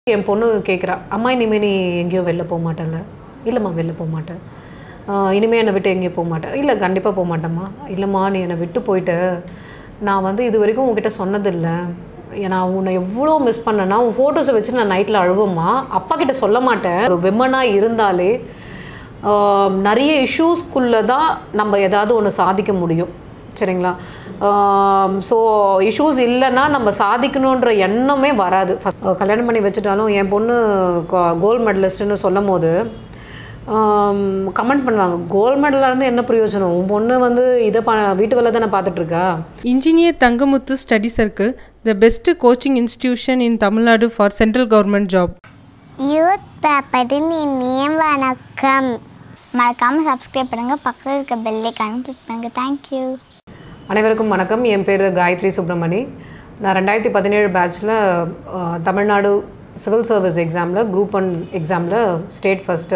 என் பொண்ணு கேட்குறா அம்மா இனிமேல் நீ எங்கேயும் வெளில போக மாட்டேன்ல இல்லைம்மா வெளில போக மாட்டேன் ஆஹ் இனிமே என்னை விட்டு எங்கேயும் போக மாட்டேன் இல்லை கண்டிப்பாக போக மாட்டேம்மா இல்லைம்மா நீ என்னை விட்டு போயிட்ட நான் வந்து இது வரைக்கும் உங்ககிட்ட சொன்னதில்லை நான் உன்னை எவ்வளோ மிஸ் பண்ணேன்னா உன் ஃபோட்டோஸை வச்சு நான் நைட்டில் அழுவேம்மா அப்பா கிட்ட சொல்ல மாட்டேன் ஒரு விமனாக இருந்தாலே ஆஹ் நிறைய இஷ்யூஸ்க்குள்ளே தான் நம்ம ஏதாவது ஒன்று சாதிக்க முடியும் சரிங்களா ஸோ இஷ்யூஸ் இல்லைன்னா நம்ம சாதிக்கணுன்ற எண்ணமே வராது First, அஹ் கல்யாணம் பண்ணி வச்சுட்டாலும் என் பொண்ணு கோல்டு மெடலிஸ்ட்டுன்னு சொல்லும் போது கமெண்ட் பண்ணுவாங்க கோல்டு மெடலாக இருந்து என்ன பிரயோஜனம் உன் பொண்ணு வந்து இதை ப வீட்டு வேலை தானே பார்த்துட்ருக்கா Engineer Thangamuthu Study Circle, the best coaching institution in Tamil Nadu for central government job. Youth பேப்பரின் இனிய வணக்கம் மறக்காமல் சப்ஸ்கிரைப் பண்ணுங்கள் பக்கத்தில் இருக்க பெல்லைக்கான கிளிக் பண்ணுங்கள் தேங்க்யூ அனைவருக்கும் வணக்கம் என் பேர் காயத்ரி சுப்ரமணி நான் ரெண்டாயிரத்தி பதினேழு பேட்சில் தமிழ்நாடு சிவில் சர்வீஸ் எக்ஸாமில் குரூப் ஒன் எக்ஸாமில் ஸ்டேட் ஃபஸ்ட்டு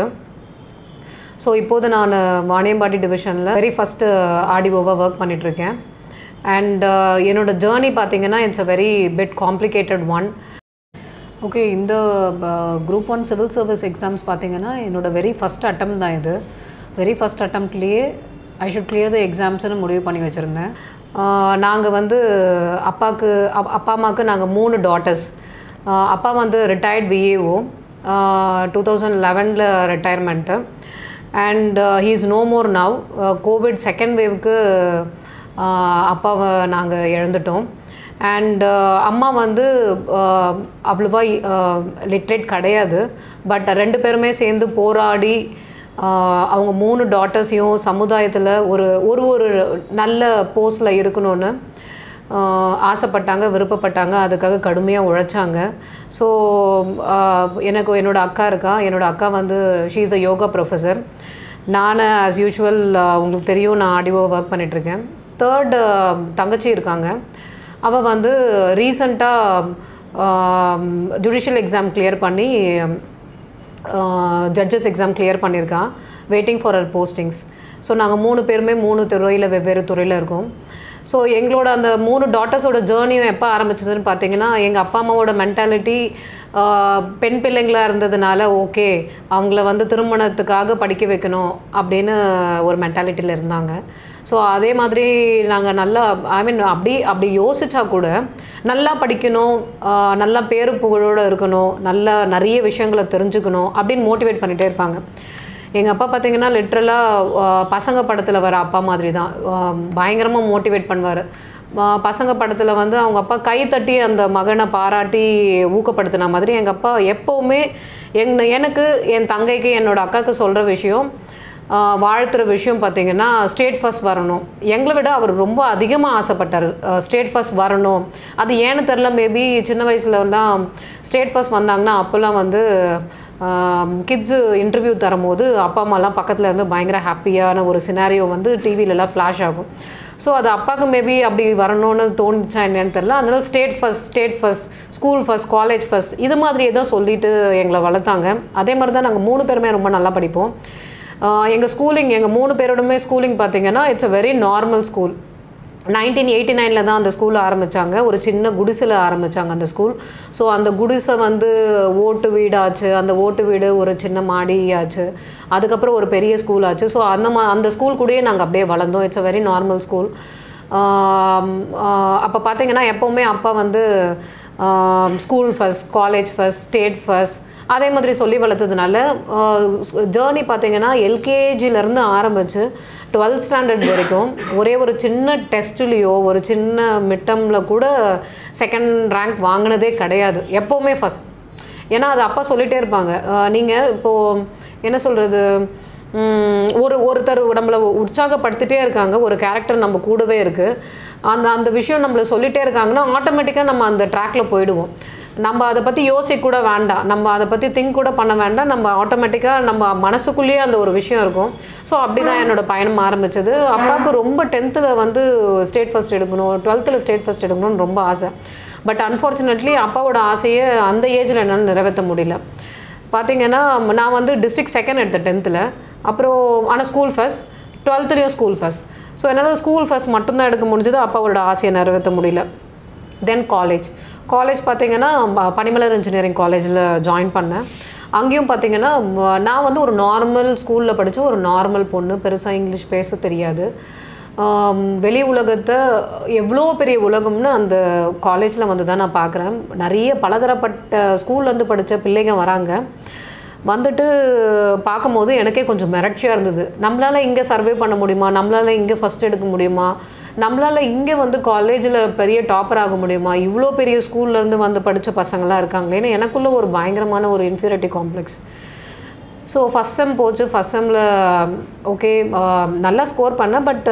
ஸோ இப்போது நான் வாணியம்பாடி டிவிஷனில் வெரி ஃபஸ்ட்டு ஆடிஓவாக ஒர்க் பண்ணிகிட்ருக்கேன் அண்ட் என்னோட ஜேர்னி பார்த்தீங்கன்னா it's a very bad complicated one okay இந்த group one civil service exams பார்த்தீங்கன்னா என்னோட வெரி ஃபஸ்ட் அட்டம் தான் இது வெரி ஃபஸ்ட் அட்டம்ப்ட்லேயே ஐ ஷுட் கிளியர் த எக்ஸாம்ஸ்னு முடிவு பண்ணி வச்சுருந்தேன் நாங்கள் வந்து அப்பாவுக்கு அப்- அப்பா அம்மாவுக்கு நாங்கள் மூணு டாட்டர்ஸ் அப்பா வந்து ரிட்டையர்ட் பிஏஓ டூ தௌசண்ட் லெவனில் retirement and he is no more now COVID second வேவ்க்கு அப்பாவை நாங்கள் இழந்துட்டோம் அண்ட் அம்மா வந்து ஆஹ், அவ்வளவா லிட்ரேட் கிடையாது பட் ரெண்டு பேருமே சேர்ந்து போராடி ஆஹ், அவங்க மூணு டாட்டர்ஸையும் சமுதாயத்தில் ஒரு ஒரு ஒரு நல்ல போஸ்டில் இருக்கணும்னு ஆஹ், ஆசைப்பட்டாங்க விருப்பப்பட்டாங்க அதுக்காக கடுமையாக உழைச்சாங்க ஸோ எனக்கு என்னோட அக்கா இருக்கா என்னோட அக்கா வந்து she is a yoga professor நான் ஆஸ் யூஷுவல் உங்களுக்கு தெரியும் நான் ஆடியோ ஒர்க் பண்ணிகிட்ருக்கேன் தேர்ட் தங்கச்சி இருக்காங்க அவள் வந்து ரீசண்டாக ஜுடிஷியல் எக்ஸாம் கிளியர் பண்ணி ஜட்ஜஸ் எக்ஸாம் கிளியர் பண்ணியிருக்கான் waiting for our postings so நாங்கள் மூணு பேருமே மூணு துறையில் வெவ்வேறு துறையில் இருக்கோம் ஸோ எங்களோட அந்த மூணு டாட்டர்ஸோட ஜேர்னியும் எப்போ ஆரம்பிச்சதுன்னு பார்த்தீங்கன்னா எங்கள் அப்பா அம்மாவோட மென்டாலிட்டி பெண் பிள்ளைங்களாக இருந்ததுனால ஓகே அவங்கள வந்து திருமணத்துக்காக படிக்க வைக்கணும் அப்படின்னு ஒரு மென்டாலிட்டியில் இருந்தாங்க ஸோ அதே மாதிரி நாங்கள் நல்லா ஐ மீன் அப்படி அப்படி யோசிச்சா கூட நல்லா படிக்கணும் ஆஹ் நல்லா பேரு புகழோடு இருக்கணும் நல்லா நிறைய விஷயங்களை தெரிஞ்சுக்கணும் அப்படின்னு மோட்டிவேட் பண்ணிகிட்டே இருப்பாங்க எங்கள் அப்பா பார்த்தீங்கன்னா லிட்ரலாக பசங்க படத்தில் வர அப்பா மாதிரி தான் பயங்கரமாக மோட்டிவேட் பண்ணுவார் பசங்க படத்தில் வந்து அவங்க அப்பா கை தட்டி அந்த மகனை பாராட்டி ஊக்கப்படுத்தின மாதிரி எங்கள் அப்பா எப்போவுமே எங் எனக்கு என் தங்கைக்கு என்னோட அக்காவுக்கு சொல்கிற விஷயம் ஆஹ் வாழ்த்துற விஷயம் பார்த்தீங்கன்னா ஸ்டேட் ஃபர்ஸ்ட் வரணும் எங்களை விட அவர் ரொம்ப அதிகமாக ஆசைப்பட்டார் ஸ்டேட் ஃபர்ஸ்ட் வரணும் அது ஏன்னு தெரில மேபி சின்ன வயசில் தான் ஸ்டேட் ஃபர்ஸ்ட் வந்தாங்கன்னா அப்போல்லாம் வந்து கிட்ஸு இன்டர்வியூ தரும்போது அப்பா அம்மாலாம் பக்கத்தில் இருந்து பயங்கர ஹாப்பியான ஒரு சினாரியோ வந்து டிவிலலாம் ஃப்ளாஷ் ஆகும் ஸோ அது அப்பாவுக்கு மேபி அப்படி வரணும்னு தோணுச்சா என்னன்னு தெரில அதனால state first state first school first college first இது மாதிரியே தான் சொல்லிட்டு எங்களை வளர்த்தாங்க அதே மாதிரி தான் நாங்கள் மூணு பேருமே ரொம்ப நல்லா படிப்போம் எங்கள் ஸ்கூலிங் எங்கள் மூணு பேரோடுமே ஸ்கூலிங் பார்த்தீங்கன்னா it's a very normal school nineteen eighty நைனில் தான் அந்த ஸ்கூல் ஆரம்பித்தாங்க ஒரு சின்ன குடிசில் ஆரம்பித்தாங்க அந்த ஸ்கூல் ஸோ அந்த குடிசை வந்து ஓட்டு வீடு ஆச்சு அந்த ஓட்டு வீடு ஒரு சின்ன மாடி ஆச்சு அதுக்கப்புறம் ஒரு பெரிய ஸ்கூல் ஆச்சு ஸோ அந்த மா அந்த ஸ்கூல் கூடயே நாங்கள் அப்படியே வளர்ந்தோம் it's a very normal school அப்போ பார்த்தீங்கன்னா எப்போவுமே அப்பா வந்து school first college first state first அதே மாதிரி சொல்லி வளர்த்ததுனால ஜேர்னி பார்த்தீங்கன்னா எல்கேஜிலேருந்து ஆரம்பித்து டுவெல்த் ஸ்டாண்டர்ட் வரைக்கும் ஒரே ஒரு சின்ன டெஸ்ட்லேயோ ஒரு சின்ன மிட்டமில் கூட செகண்ட் ரேங்க் வாங்கினதே கிடையாது எப்போவுமே ஃபஸ்ட் ஏன்னா அது அப்பா சொல்லிகிட்டே இருப்பாங்க நீங்கள் இப்போது என்ன சொல்கிறது ஒரு ஒருத்தர் நம்மளை உற்சாகப்படுத்திட்டே இருக்காங்க ஒரு கேரக்டர் நம்ம கூடவே இருக்குது அந்த அந்த விஷயம் நம்மளை சொல்லிகிட்டே இருக்காங்கன்னா ஆட்டோமேட்டிக்காக நம்ம அந்த ட்ராக்ல போயிடுவோம் நம்ம அதை பற்றி யோசிக்க கூட வேண்டாம் நம்ம அதை பற்றி திங்க் கூட பண்ண வேண்டாம் நம்ம ஆட்டோமேட்டிக்காக நம்ம மனசுக்குள்ளேயே அந்த ஒரு விஷயம் இருக்கும் ஸோ அப்படி தான் என்னோட பயணம் ஆரம்பிச்சது அப்பாவுக்கு ரொம்ப டென்த்தில் வந்து ஸ்டேட் ஃபர்ஸ்ட் எடுக்கணும் டுவெல்த்தில் ஸ்டேட் ஃபர்ஸ்ட் எடுக்கணும்னு ரொம்ப ஆசை பட் அன்ஃபார்ச்சுனேட்லி அப்பாவோட ஆசையை அந்த ஏஜில் என்னால் நிறைவேற்ற முடியல பார்த்தீங்கன்னா நான் வந்து டிஸ்ட்ரிக்ட் செகண்ட் எடுத்தேன் டென்த்தில் அப்புறம் ஆனால் ஸ்கூல் ஃபஸ்ட் டுவெல்த்துலேயும் ஸ்கூல் ஃபஸ்ட் ஸோ என்னால் ஸ்கூல் ஃபஸ்ட் மட்டும்தான் எடுக்க முடிஞ்சது அப்பாவோட ஆசையை நிறைவேற்ற முடியல தென் காலேஜ் காலேஜ் பார்த்தீங்கன்னா ப- பனிமலர் இன்ஜினியரிங் காலேஜில் ஜாயின் பண்ணேன் அங்கேயும் பார்த்தீங்கன்னா ம- நான் வந்து ஒரு நார்மல் ஸ்கூலில் படித்த ஒரு நார்மல் பொண்ணு பெருசாக இங்கிலீஷ் பேச தெரியாது ஆம், வெளி உலகத்தை எவ்வளோ பெரிய உலகம்னு அந்த காலேஜில் வந்து தான் நான் பார்க்குறேன் நிறைய பலதரப்பட்ட ஸ்கூல்லேருந்து படித்த பிள்ளைங்க வராங்க வந்துட்டு பார்க்கும்போது எனக்கே கொஞ்சம் மிரட்சியாக இருந்தது நம்மளால் இங்கே சர்வே பண்ண முடியுமா நம்மளால் இங்கே ஃபஸ்ட் எடுக்க முடியுமா நம்மளால் இங்கே வந்து காலேஜில் பெரிய டாப்பர் ஆக முடியுமா இவ்வளோ பெரிய ஸ்கூல்லேருந்து வந்து படித்த பசங்களாம் இருக்காங்களேன்னு எனக்குள்ள ஒரு பயங்கரமான ஒரு inferiority complex so first sem போச்சு ஃபஸ்ட் செம்மில் ஓகே நல்லா ஸ்கோர் பண்ணேன் பட்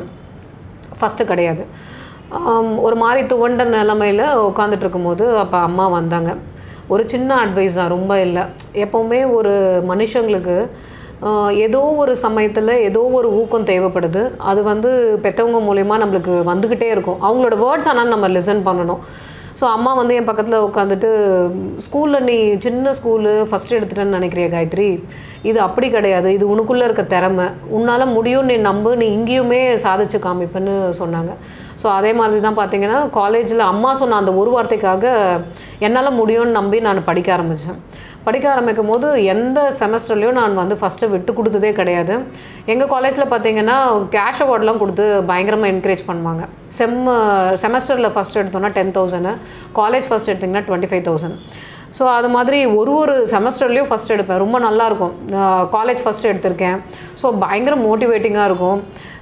ஃபஸ்ட்டு கிடையாது ஆம், ஒரு மாதிரி துவண்ட நிலமையில் உட்காந்துட்டு இருக்கும்போது அப்போ அம்மா வந்தாங்க ஒரு சின்ன அட்வைஸ் தான் ரொம்ப இல்லை எப்போவுமே ஒரு மனுஷங்களுக்கு ஆஹ், ஏதோ ஒரு சமயத்தில் ஏதோ ஒரு ஊக்கம் தேவைப்படுது அது வந்து பெற்றவங்க மூலயமா நம்மளுக்கு வந்துக்கிட்டே இருக்கும் அவங்களோட வேர்ட்ஸ் ஆனால் நம்ம லிசன் பண்ணணும் ஸோ அம்மா வந்து என் பக்கத்தில் உட்காந்துட்டு ஸ்கூலில் நீ சின்ன ஸ்கூலு ஃபஸ்ட் எடுத்துட்டேன்னு நினைக்கிறிய காயத்ரி இது அப்படி கிடையாது இது உனக்குள்ளே இருக்க திறமை உன்னால் முடியும் நீ நம்பு நீ இங்கேயுமே சாதிச்சு காமிப்பேன்னு சொன்னாங்க ஸோ அதே மாதிரி தான் பார்த்தீங்கன்னா காலேஜில் அம்மா சொன்ன அந்த ஒரு வார்த்தைக்காக என்னால் முடியும்னு நம்பி நான் படிக்க ஆரம்பித்தேன் படிக்க ஆரம்பிக்கும் போது எந்த செமஸ்டர்லேயும் நான் வந்து ஃபஸ்ட்டு விட்டு கொடுத்ததே கிடையாது எங்கள் காலேஜில் பார்த்தீங்கன்னா கேஷ் அவார்ட்லாம் கொடுத்து பயங்கரமாக என்கரேஜ் பண்ணுவாங்க செம் செமஸ்டரில் ஃபஸ்ட் எடுத்தோன்னா டென் தௌசண்ட் காலேஜ் ஃபஸ்ட் எடுத்திங்கன்னா டுவெண்ட்டி ஃபைவ் தௌசண்ட் ஸோ அது மாதிரி ஒரு ஒரு செமஸ்டர்லேயும் ஃபஸ்ட் எடுப்பேன் ரொம்ப நல்லாயிருக்கும் காலேஜ் ஃபஸ்ட் எடுத்திருக்கேன் ஸோ பயங்கர மோட்டிவேட்டிங்காக இருக்கும்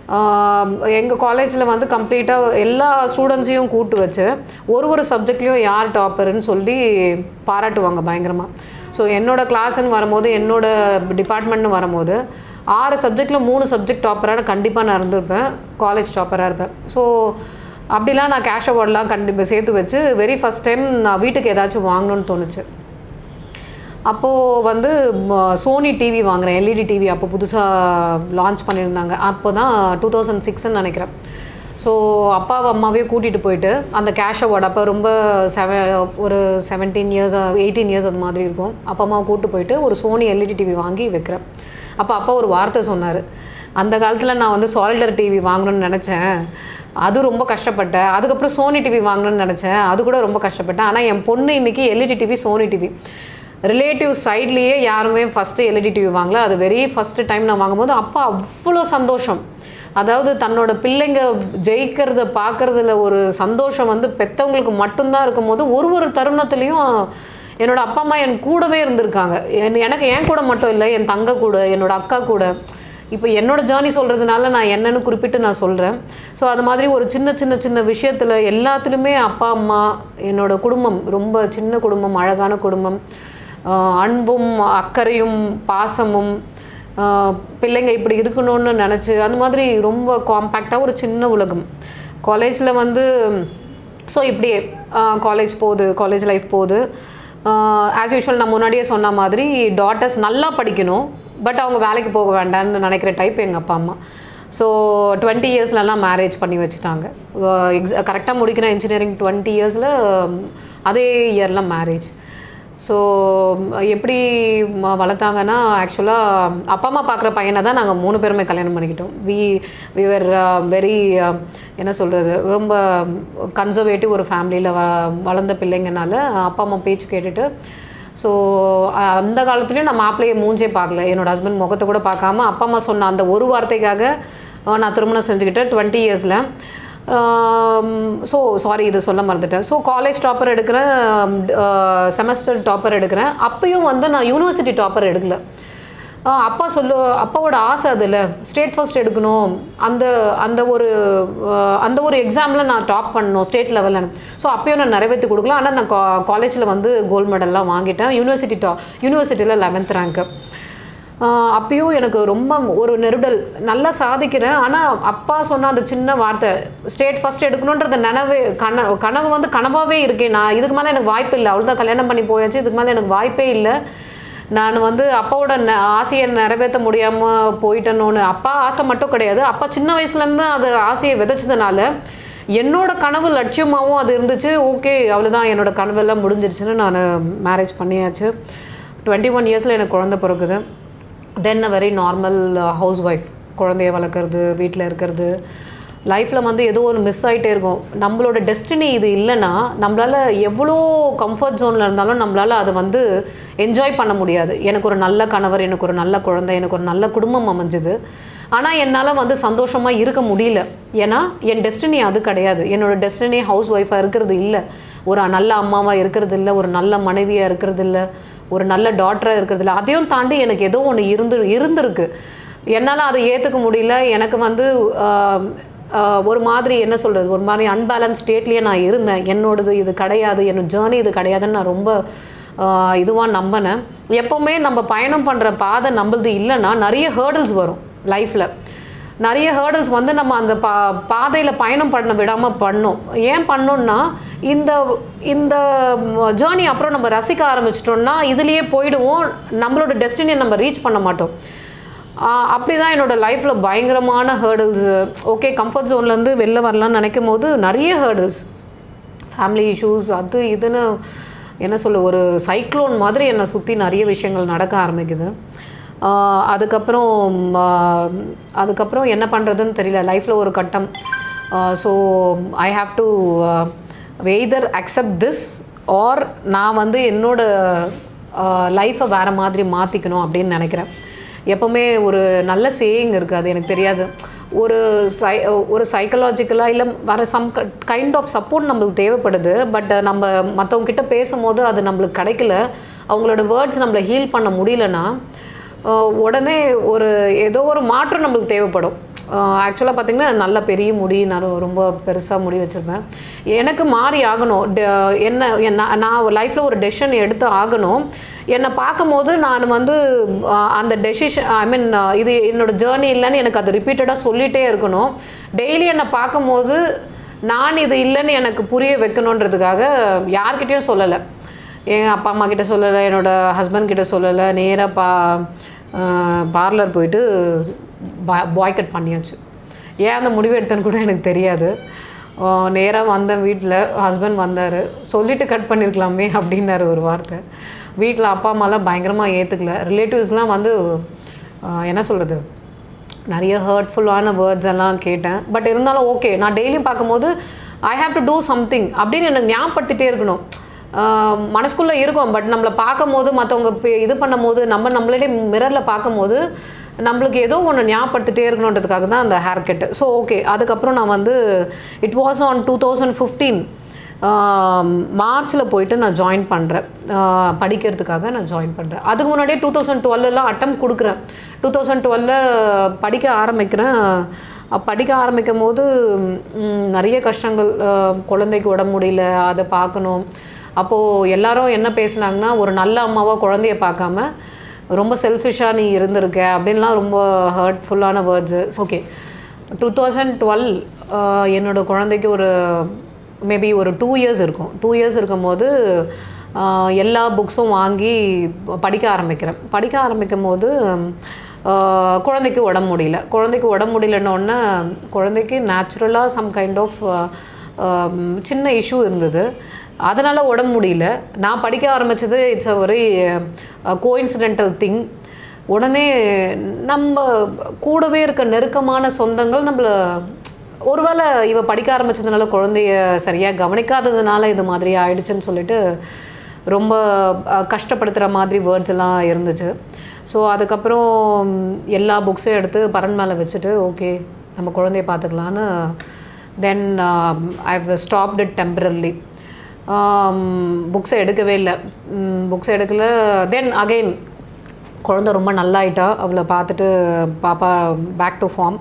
எங்கள் காலேஜில் வந்து கம்ப்ளீட்டாக எல்லா ஸ்டூடெண்ட்ஸையும் கூட்டு வச்சு ஒரு ஒரு சப்ஜெக்ட்லேயும் யார் டாப்பர்னு சொல்லி பாராட்டுவாங்க பயங்கரமாக ஸோ என்னோட கிளாஸ்ன்னு வரும்போது என்னோட டிபார்ட்மெண்ட்னு வரும்போது ஆறு சப்ஜெக்டில் மூணு சப்ஜெக்ட் டாப்பரான கண்டிப்பாக நான் இருந்திருப்பேன் காலேஜ் டாப்பராக இருப்பேன் ஸோ அப்படிலாம் நான் கேஷ் அவார்ட்லாம் கண்டிப்பாக சேர்த்து வச்சு வெரி ஃபஸ்ட் டைம் நான் வீட்டுக்கு ஏதாச்சும் வாங்கணும்னு தோணுச்சு அப்போது வந்து ம- சோனி டிவி வாங்குறேன் எல்இடி டிவி அப்போ புதுசாக லான்ச் பண்ணியிருந்தாங்க அப்போ தான் டூ தௌசண்ட் சிக்ஸ்ன்னு நினைக்கிறேன் ஸோ அப்பாவை அம்மாவையும் கூட்டிகிட்டு போயிட்டு அந்த கேஷ் அவார்டு அப்போ ரொம்ப செவ ஒரு செவன்டீன் இயர்ஸ் எயிட்டீன் இயர்ஸ் அது மாதிரி இருக்கும் அப்பா அம்மாவை கூப்பிட்டு போயிட்டு ஒரு சோனி எல்இடி டிவி வாங்கி வைக்கிறேன் அப்போ அப்பா ஒரு வார்த்தை சொன்னார் அந்த காலத்தில் நான் வந்து சாலிடர் டிவி வாங்கணும்னு நினச்சேன் அது ரொம்ப கஷ்டப்பட்டேன் அதுக்கப்புறம் சோனி டிவி வாங்கணும்னு நினச்சேன் அது கூட ரொம்ப கஷ்டப்பட்டேன் ஆனால் என் பொண்ணு இன்றைக்கி LED TV Sony TV relative சைட்லேயே யாருமே ஃபஸ்ட்டு எல்இடி டிவி வாங்கல அது வெரி ஃபஸ்ட்டு டைம் நான் வாங்கும்போது அப்பா அவ்வளோ சந்தோஷம் அதாவது தன்னோட பிள்ளைங்க ஜெயிக்கிறத பார்க்குறதுல ஒரு சந்தோஷம் வந்து பெற்றவங்களுக்கு மட்டும்தான் இருக்கும்போது ஒரு ஒரு தருணத்துலேயும் என்னோட அப்பா அம்மா என் கூடவே இருந்திருக்காங்க என் எனக்கு என் கூட மட்டும் இல்லை என் தங்க கூட என்னோட அக்கா கூட இப்போ என்னோட ஜேர்னி சொல்கிறதுனால நான் என்னன்னு குறிப்பிட்டு நான் சொல்கிறேன் ஸோ அது மாதிரி ஒரு சின்ன சின்ன சின்ன விஷயத்தில் எல்லாத்துலேயுமே அப்பா அம்மா என்னோட குடும்பம் ரொம்ப சின்ன குடும்பம் அழகான குடும்பம் ஆஹ் அன்பும் அக்கறையும் பாசமும் ஆஹ் பிள்ளைங்க இப்படி இருக்கணும்னு நினச்சி அந்த மாதிரி ரொம்ப காம்பேக்டாக ஒரு சின்ன உலகம் காலேஜில் வந்து ஸோ இப்படியே காலேஜ் போகுது காலேஜ் லைஃப் போகுது ஆஸ் யூஷுவல் நான் முன்னாடியே சொன்ன மாதிரி டாட்டர்ஸ் நல்லா படிக்கணும் பட் அவங்க வேலைக்கு போக வேண்டாம்னு நினைக்கிற டைப் எங்கள் அப்பா அம்மா ஸோ டுவெண்ட்டி இயர்ஸ்லலாம் மேரேஜ் பண்ணி வச்சுட்டாங்க எக்ஸ் கரெக்டாக முடிக்கிற இன்ஜினியரிங் டுவெண்ட்டி இயர்ஸில் அதே இயரில் மேரேஜ் ஸோ எப்படி ம- வளர்த்தாங்கன்னா ஆக்சுவலாக அப்பா அம்மா பார்க்குற பையனை தான் நாங்கள் மூணு பேருமே கல்யாணம் பண்ணிக்கிட்டோம் வி விவர் வெரி என்ன சொல்கிறது ரொம்ப கன்சர்வேட்டிவ் ஒரு ஃபேமிலியில் வ வளர்ந்த பிள்ளைங்கனால அப்பா அம்மா பேச்சு கேட்டுட்டு ஸோ அந்த காலத்துலேயும் நான் மாப்பிள்ளையை மூஞ்சே பார்க்கல என்னோட ஹஸ்பண்ட் முகத்தை கூட பார்க்காம அப்பா அம்மா சொன்ன அந்த ஒரு வார்த்தைக்காக அஹ், நான் திருமணம் செஞ்சுக்கிட்டேன் டுவெண்ட்டி இயர்ஸில் ஸோ சாரி இது சொல்ல மறந்துட்டேன் ஸோ காலேஜ் டாப்பர் எடுக்கிறேன் செமஸ்டர் டாப்பர் எடுக்கிறேன் அப்பயும் வந்து நான் யூனிவர்சிட்டி டாப்பர் எடுக்கல ஆஹ் அப்பா சொல்லு அப்பாவோட ஆசை அதில் ஸ்டேட் ஃபர்ஸ்ட் எடுக்கணும் அந்த அந்த ஒரு ஆஹ் அந்த ஒரு எக்ஸாமில் நான் டாப் பண்ணணும் ஸ்டேட் லெவலில் ஸோ அப்பயும் நான் நிறைவேற்றி கொடுக்கல ஆனால் நான் காலேஜில் வந்து கோல்டு மெடல்லாம் வாங்கிட்டேன் யூனிவர்சிட்டி டா யூனிவர்சிட்டியில் லெவன்த் ரேங்க்கு ஆஹ் அப்பயும் எனக்கு ரொம்ப ஒரு நெருடல் நல்லா சாதிக்கிறேன் ஆனால் அப்பா சொன்ன அந்த சின்ன வார்த்தை ஸ்டேட் ஃபர்ஸ்ட் எடுக்கணுன்றத நினைவே கன கனவு வந்து கனவாகவே இருக்கேன் நான் இதுக்கு மேலே எனக்கு வாய்ப்பு இல்லை அவ்வளோதான் கல்யாணம் பண்ணி போயாச்சு இதுக்கு மேலே எனக்கு வாய்ப்பே இல்லை நான் வந்து அப்பாவோட ந ஆசையை நிறைவேற்ற முடியாமல் போயிட்டேனோன்னு அப்பா ஆசை மட்டும் கிடையாது அப்பா சின்ன வயசுலேருந்து அது ஆசையை விதைச்சதுனால என்னோட கனவு லட்சியமாகவும் அது இருந்துச்சு ஓகே அவ்வளோதான் என்னோட கனவெல்லாம் முடிஞ்சிருச்சுன்னு நான் மேரேஜ் பண்ணியாச்சு டுவெண்ட்டி ஒன் இயர்ஸில் எனக்கு குழந்தை பிறகுது then a very normal housewife குழந்தைய வளர்க்குறது வீட்டில் இருக்கிறது லைஃப்பில் வந்து ஏதோ ஒரு மிஸ் ஆகிட்டே இருக்கும் நம்மளோட டெஸ்டினி இது இல்லைன்னா நம்மளால் எவ்வளோ கம்ஃபர்ட் ஜோனில் இருந்தாலும் நம்மளால் அதை வந்து என்ஜாய் பண்ண முடியாது எனக்கு ஒரு நல்ல கணவர் எனக்கு ஒரு நல்ல குழந்தை எனக்கு ஒரு நல்ல குடும்பம் அமைஞ்சுது ஆனால் என்னால் வந்து சந்தோஷமாக இருக்க முடியல ஏன்னா என் டெஸ்டினி அது கிடையாது என்னோட டெஸ்டினி ஹவுஸ் ஒய்ஃபாக இருக்கிறது இல்லை ஒரு நல்ல அம்மாவாக இருக்கிறது இல்லை ஒரு நல்ல மனைவியாக இருக்கிறது இல்லை ஒரு நல்ல டாட்டராக இருக்கிறது இல்லை அதையும் தாண்டி எனக்கு ஏதோ ஒன்று இருந்து இருந்திருக்கு என்னால் அதை ஏற்றுக்க முடியல எனக்கு வந்து ஆஹ், ஆஹ், ஒரு மாதிரி என்ன சொல்கிறது ஒரு மாதிரி அன்பேலன்ஸ் ஸ்டேட்லேயே நான் இருந்தேன் என்னோடது இது கிடையாது என்னோட ஜேர்னி இது கிடையாதுன்னு நான் ரொம்ப இதுவாக நம்பினேன் எப்போவுமே நம்ம பயணம் பண்ணுற பாதை நம்மளது இல்லைன்னா நிறைய ஹேர்டில்ஸ் வரும் லைஃப்பில் நிறைய ஹேர்டில்ஸ் வந்து நம்ம அந்த பா பாதையில் பயணம் பண்ண விடாமல் பண்ணோம் ஏன் பண்ணோம்னா இந்த இந்த ஜேர்னி அப்புறம் நம்ம ரசிக்க ஆரம்பிச்சிட்டோம்னா இதுலேயே போயிடுவோம் நம்மளோட டெஸ்டினியை நம்ம ரீச் பண்ண மாட்டோம் அப்படி தான் என்னோடய லைஃப்பில் பயங்கரமான ஹேர்டில்ஸ் ஓகே கம்ஃபர்ட் ஜோன்லேருந்து வெளில வரலாம்னு நினைக்கும் போது நிறைய ஹேர்டில்ஸ் ஃபேமிலி இஷ்யூஸ் அது இதுன்னு என்ன சொல்ல ஒரு சைக்ளோன் மாதிரி என்னை சுற்றி நிறைய விஷயங்கள் நடக்க ஆரம்பிக்குது ஆஹ் அதுக்கப்புறம் ஆஹ் அதுக்கப்புறம் என்ன பண்ணுறதுன்னு தெரியல லைஃப்பில் ஒரு கட்டம் so I have to whether accept this or நான் வந்து என்னோட லைஃப்பை வேறு மாதிரி மாற்றிக்கணும் அப்படின்னு நினைக்கிறேன் எப்போவுமே ஒரு நல்ல சேயிங் இருக்குது அது எனக்கு தெரியாது ஒரு சை ஒரு சைக்கலாஜிக்கலாக இல்லை வர சம் கைண்ட் ஆஃப் சப்போர்ட் நம்மளுக்கு தேவைப்படுது பட் நம்ம மற்றவங்க கிட்ட பேசும்போது அது நம்மளுக்கு கிடைக்கல அவங்களோட வேர்ட்ஸ் நம்மளை ஹீல் பண்ண முடியலன்னா ஆஹ் உடனே ஒரு ஏதோ ஒரு மாற்றம் நம்மளுக்கு தேவைப்படும் ஆக்சுவலாக பார்த்தீங்கன்னா நல்ல பெரிய முடி நான் ரொம்ப பெருசாக முடி வச்சுருப்பேன் எனக்கு மாறி ஆகணும் ட- என்ன என்ன- நான் லைஃப்பில் ஒரு டெசிஷன் எடுத்து ஆகணும் என்னை பார்க்கும்போது நான் வந்து ஆஹ் அந்த டெசிஷன் ஐ மீன் இது என்னோட ஜேர்னி இல்லைன்னு எனக்கு அது ரிப்பீட்டடாக சொல்லிகிட்டே இருக்கணும் டெய்லி என்னை பார்க்கும்போது நான் இது இல்லைன்னு எனக்கு புரிய வைக்கணுன்றதுக்காக யார்கிட்டயும் சொல்லலை எங்கள் அப்பா அம்மா கிட்ட சொல்லலை என்னோட ஹஸ்பண்ட் கிட்ட சொல்லலை நேராக பா பார்லர் போயிட்டு பாய் கட் பண்ணியாச்சு ஏன் அந்த முடிவு எடுத்தேன்னு கூட எனக்கு தெரியாது நேராக வந்தேன் வீட்டில் ஹஸ்பண்ட் வந்தார் சொல்லிட்டு கட் பண்ணியிருக்கலாமே அப்படின்னாரு ஒரு வார்த்தை வீட்டில் அப்பா அம்மாலாம் பயங்கரமாக ஏற்றுக்கல ரிலேட்டிவ்ஸ்லாம் வந்து ஆஹ் என்ன சொல்கிறது நிறைய ஹர்ட்ஃபுல்லான வேர்ட்ஸ் எல்லாம் கேட்டேன் பட் இருந்தாலும் ஓகே நான் டெய்லியும் பார்க்கும்போது I have to do something அப்படின்னு எனக்கு ஞாபகப்படுத்திட்டே இருக்கணும் ஆஹ் மனசுக்குள்ளே இருக்கும் பட் நம்மளை பார்க்கும்போது மற்றவங்க இது பண்ணும்போது நம்ம நம்மளே மிரரில் பார்க்கும்போது நம்மளுக்கு ஏதோ ஒன்று ஞாபகப்படுத்திட்டே இருக்கணுன்றதுக்காக தான் அந்த ஹேர் கட்டு ஸோ ஓகே அதுக்கப்புறம் நான் வந்து it was on two thousand fifteen மார்ச்சில் போயிட்டு நான் ஜாயின் பண்ணுறேன் படிக்கிறதுக்காக நான் ஜாயின் பண்ணுறேன் அதுக்கு முன்னாடியே டூ தௌசண்ட் டுவெல்லாம் அட்டம் கொடுக்குறேன் டூ தௌசண்ட் டுவெல்ல படிக்க ஆரம்பிக்கிறேன் அஹ் படிக்க ஆரம்பிக்கும் போது ம், நிறைய கஷ்டங்கள் அஹ், குழந்தைக்கு உடம்பு முடியல அதை பார்க்கணும் அப்போது எல்லாரும் என்ன பேசுனாங்கன்னா ஒரு நல்ல அம்மாவாக குழந்தைய பார்க்காம ரொம்ப செல்ஃபிஷாக நீ இருந்திருக்க அப்படின்லாம் ரொம்ப ஹர்ட்ஃபுல்லான words okay two thousand twelve என்னோட குழந்தைக்கு ஒரு மேபி ஒரு டூ இயர்ஸ் இருக்கும் டூ இயர்ஸ் இருக்கும்போது ஆஹ், எல்லா புக்ஸும் வாங்கி படிக்க ஆரம்பிக்கிறேன் படிக்க ஆரம்பிக்கும் போது ஆஹ், குழந்தைக்கு உடம்பு முடியல குழந்தைக்கு உடம்பு முடியலன்னொன்னே குழந்தைக்கு நேச்சுரலாக சம் கைண்ட் ஆஃப் சின்ன இஷ்யூ இருந்தது அதனால் உடம்பு முடியல நான் படிக்க ஆரம்பித்தது it's a very coincidental thing உடனே நம்ம கூடவே இருக்க நெருக்கமான சொந்தங்கள் நம்மளை ஒருவேளை இவ படிக்க ஆரம்பிச்சதுனால குழந்தைய சரியாக கவனிக்காததுனால இது மாதிரி ஆயிடுச்சுன்னு சொல்லிட்டு ரொம்ப அஹ், கஷ்டப்படுத்துகிற மாதிரி வேர்ட்ஸ் எல்லாம் இருந்துச்சு ஸோ அதுக்கப்புறம் எல்லா புக்ஸையும் எடுத்து பரன் மேலே வச்சுட்டு ஓகே நம்ம குழந்தைய பார்த்துக்கலான்னு then I stopped it temporarily புக்ஸை எடுக்கவே இல்லை புக்ஸ் எடுக்கல தென் அகெயின் குழந்த ரொம்ப நல்லாயிட்டா அவளை பார்த்துட்டு பாப்பா பேக் டு ஃபார்ம்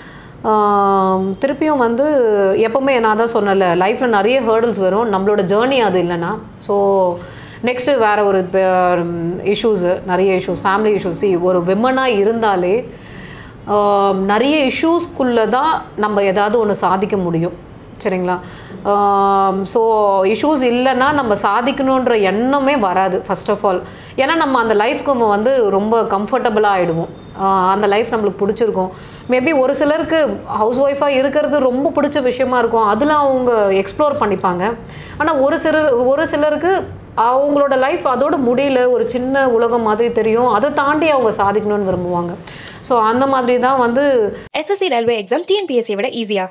திருப்பியும் வந்து எப்போவுமே நான் தான் சொன்னல லைஃப்பில் நிறைய ஹேர்டில்ஸ் வரும் நம்மளோட ஜேர்னி அது இல்லைன்னா ஸோ நெக்ஸ்ட்டு வேறு ஒரு இஷ்யூஸு நிறைய இஷ்யூஸ் ஃபேமிலி இஷ்யூஸ் ஒரு விமனாக இருந்தாலே ஆஹ், நிறைய இஷ்யூஸ்க்குள்ளே தான் நம்ம ஏதாவது ஒன்று சாதிக்க முடியும் சரிங்களா ஸோ இஷ்யூஸ் இல்லைன்னா நம்ம சாதிக்கணுன்ற எண்ணமே வராது ஃபர்ஸ்ட் ஆஃப் ஆல் ஏன்னா நம்ம அந்த லைஃப்க்கு நம்ம வந்து ரொம்ப கம்ஃபர்டபுளாக ஆகிடுவோம் அந்த லைஃப் நம்மளுக்கு பிடிச்சிருக்கும் மேபி ஒரு சிலருக்கு ஹவுஸ் ஒய்ஃபாக இருக்கிறது ரொம்ப பிடிச்ச விஷயமா இருக்கும் அதில் அவங்க எக்ஸ்ப்ளோர் பண்ணிப்பாங்க ஆனால் ஒரு சிலர் ஒரு சிலருக்கு அவங்களோட லைஃப் அதோட முடியல ஒரு சின்ன உலகம் மாதிரி தெரியும் அதை தாண்டி அவங்க சாதிக்கணும்னு விரும்புவாங்க ஸோ அந்த மாதிரி தான் வந்து எஸ்எஸ்சி ரயில்வே எக்ஸாம் டிஎன்பிஎஸ்சியை விட ஈஸியா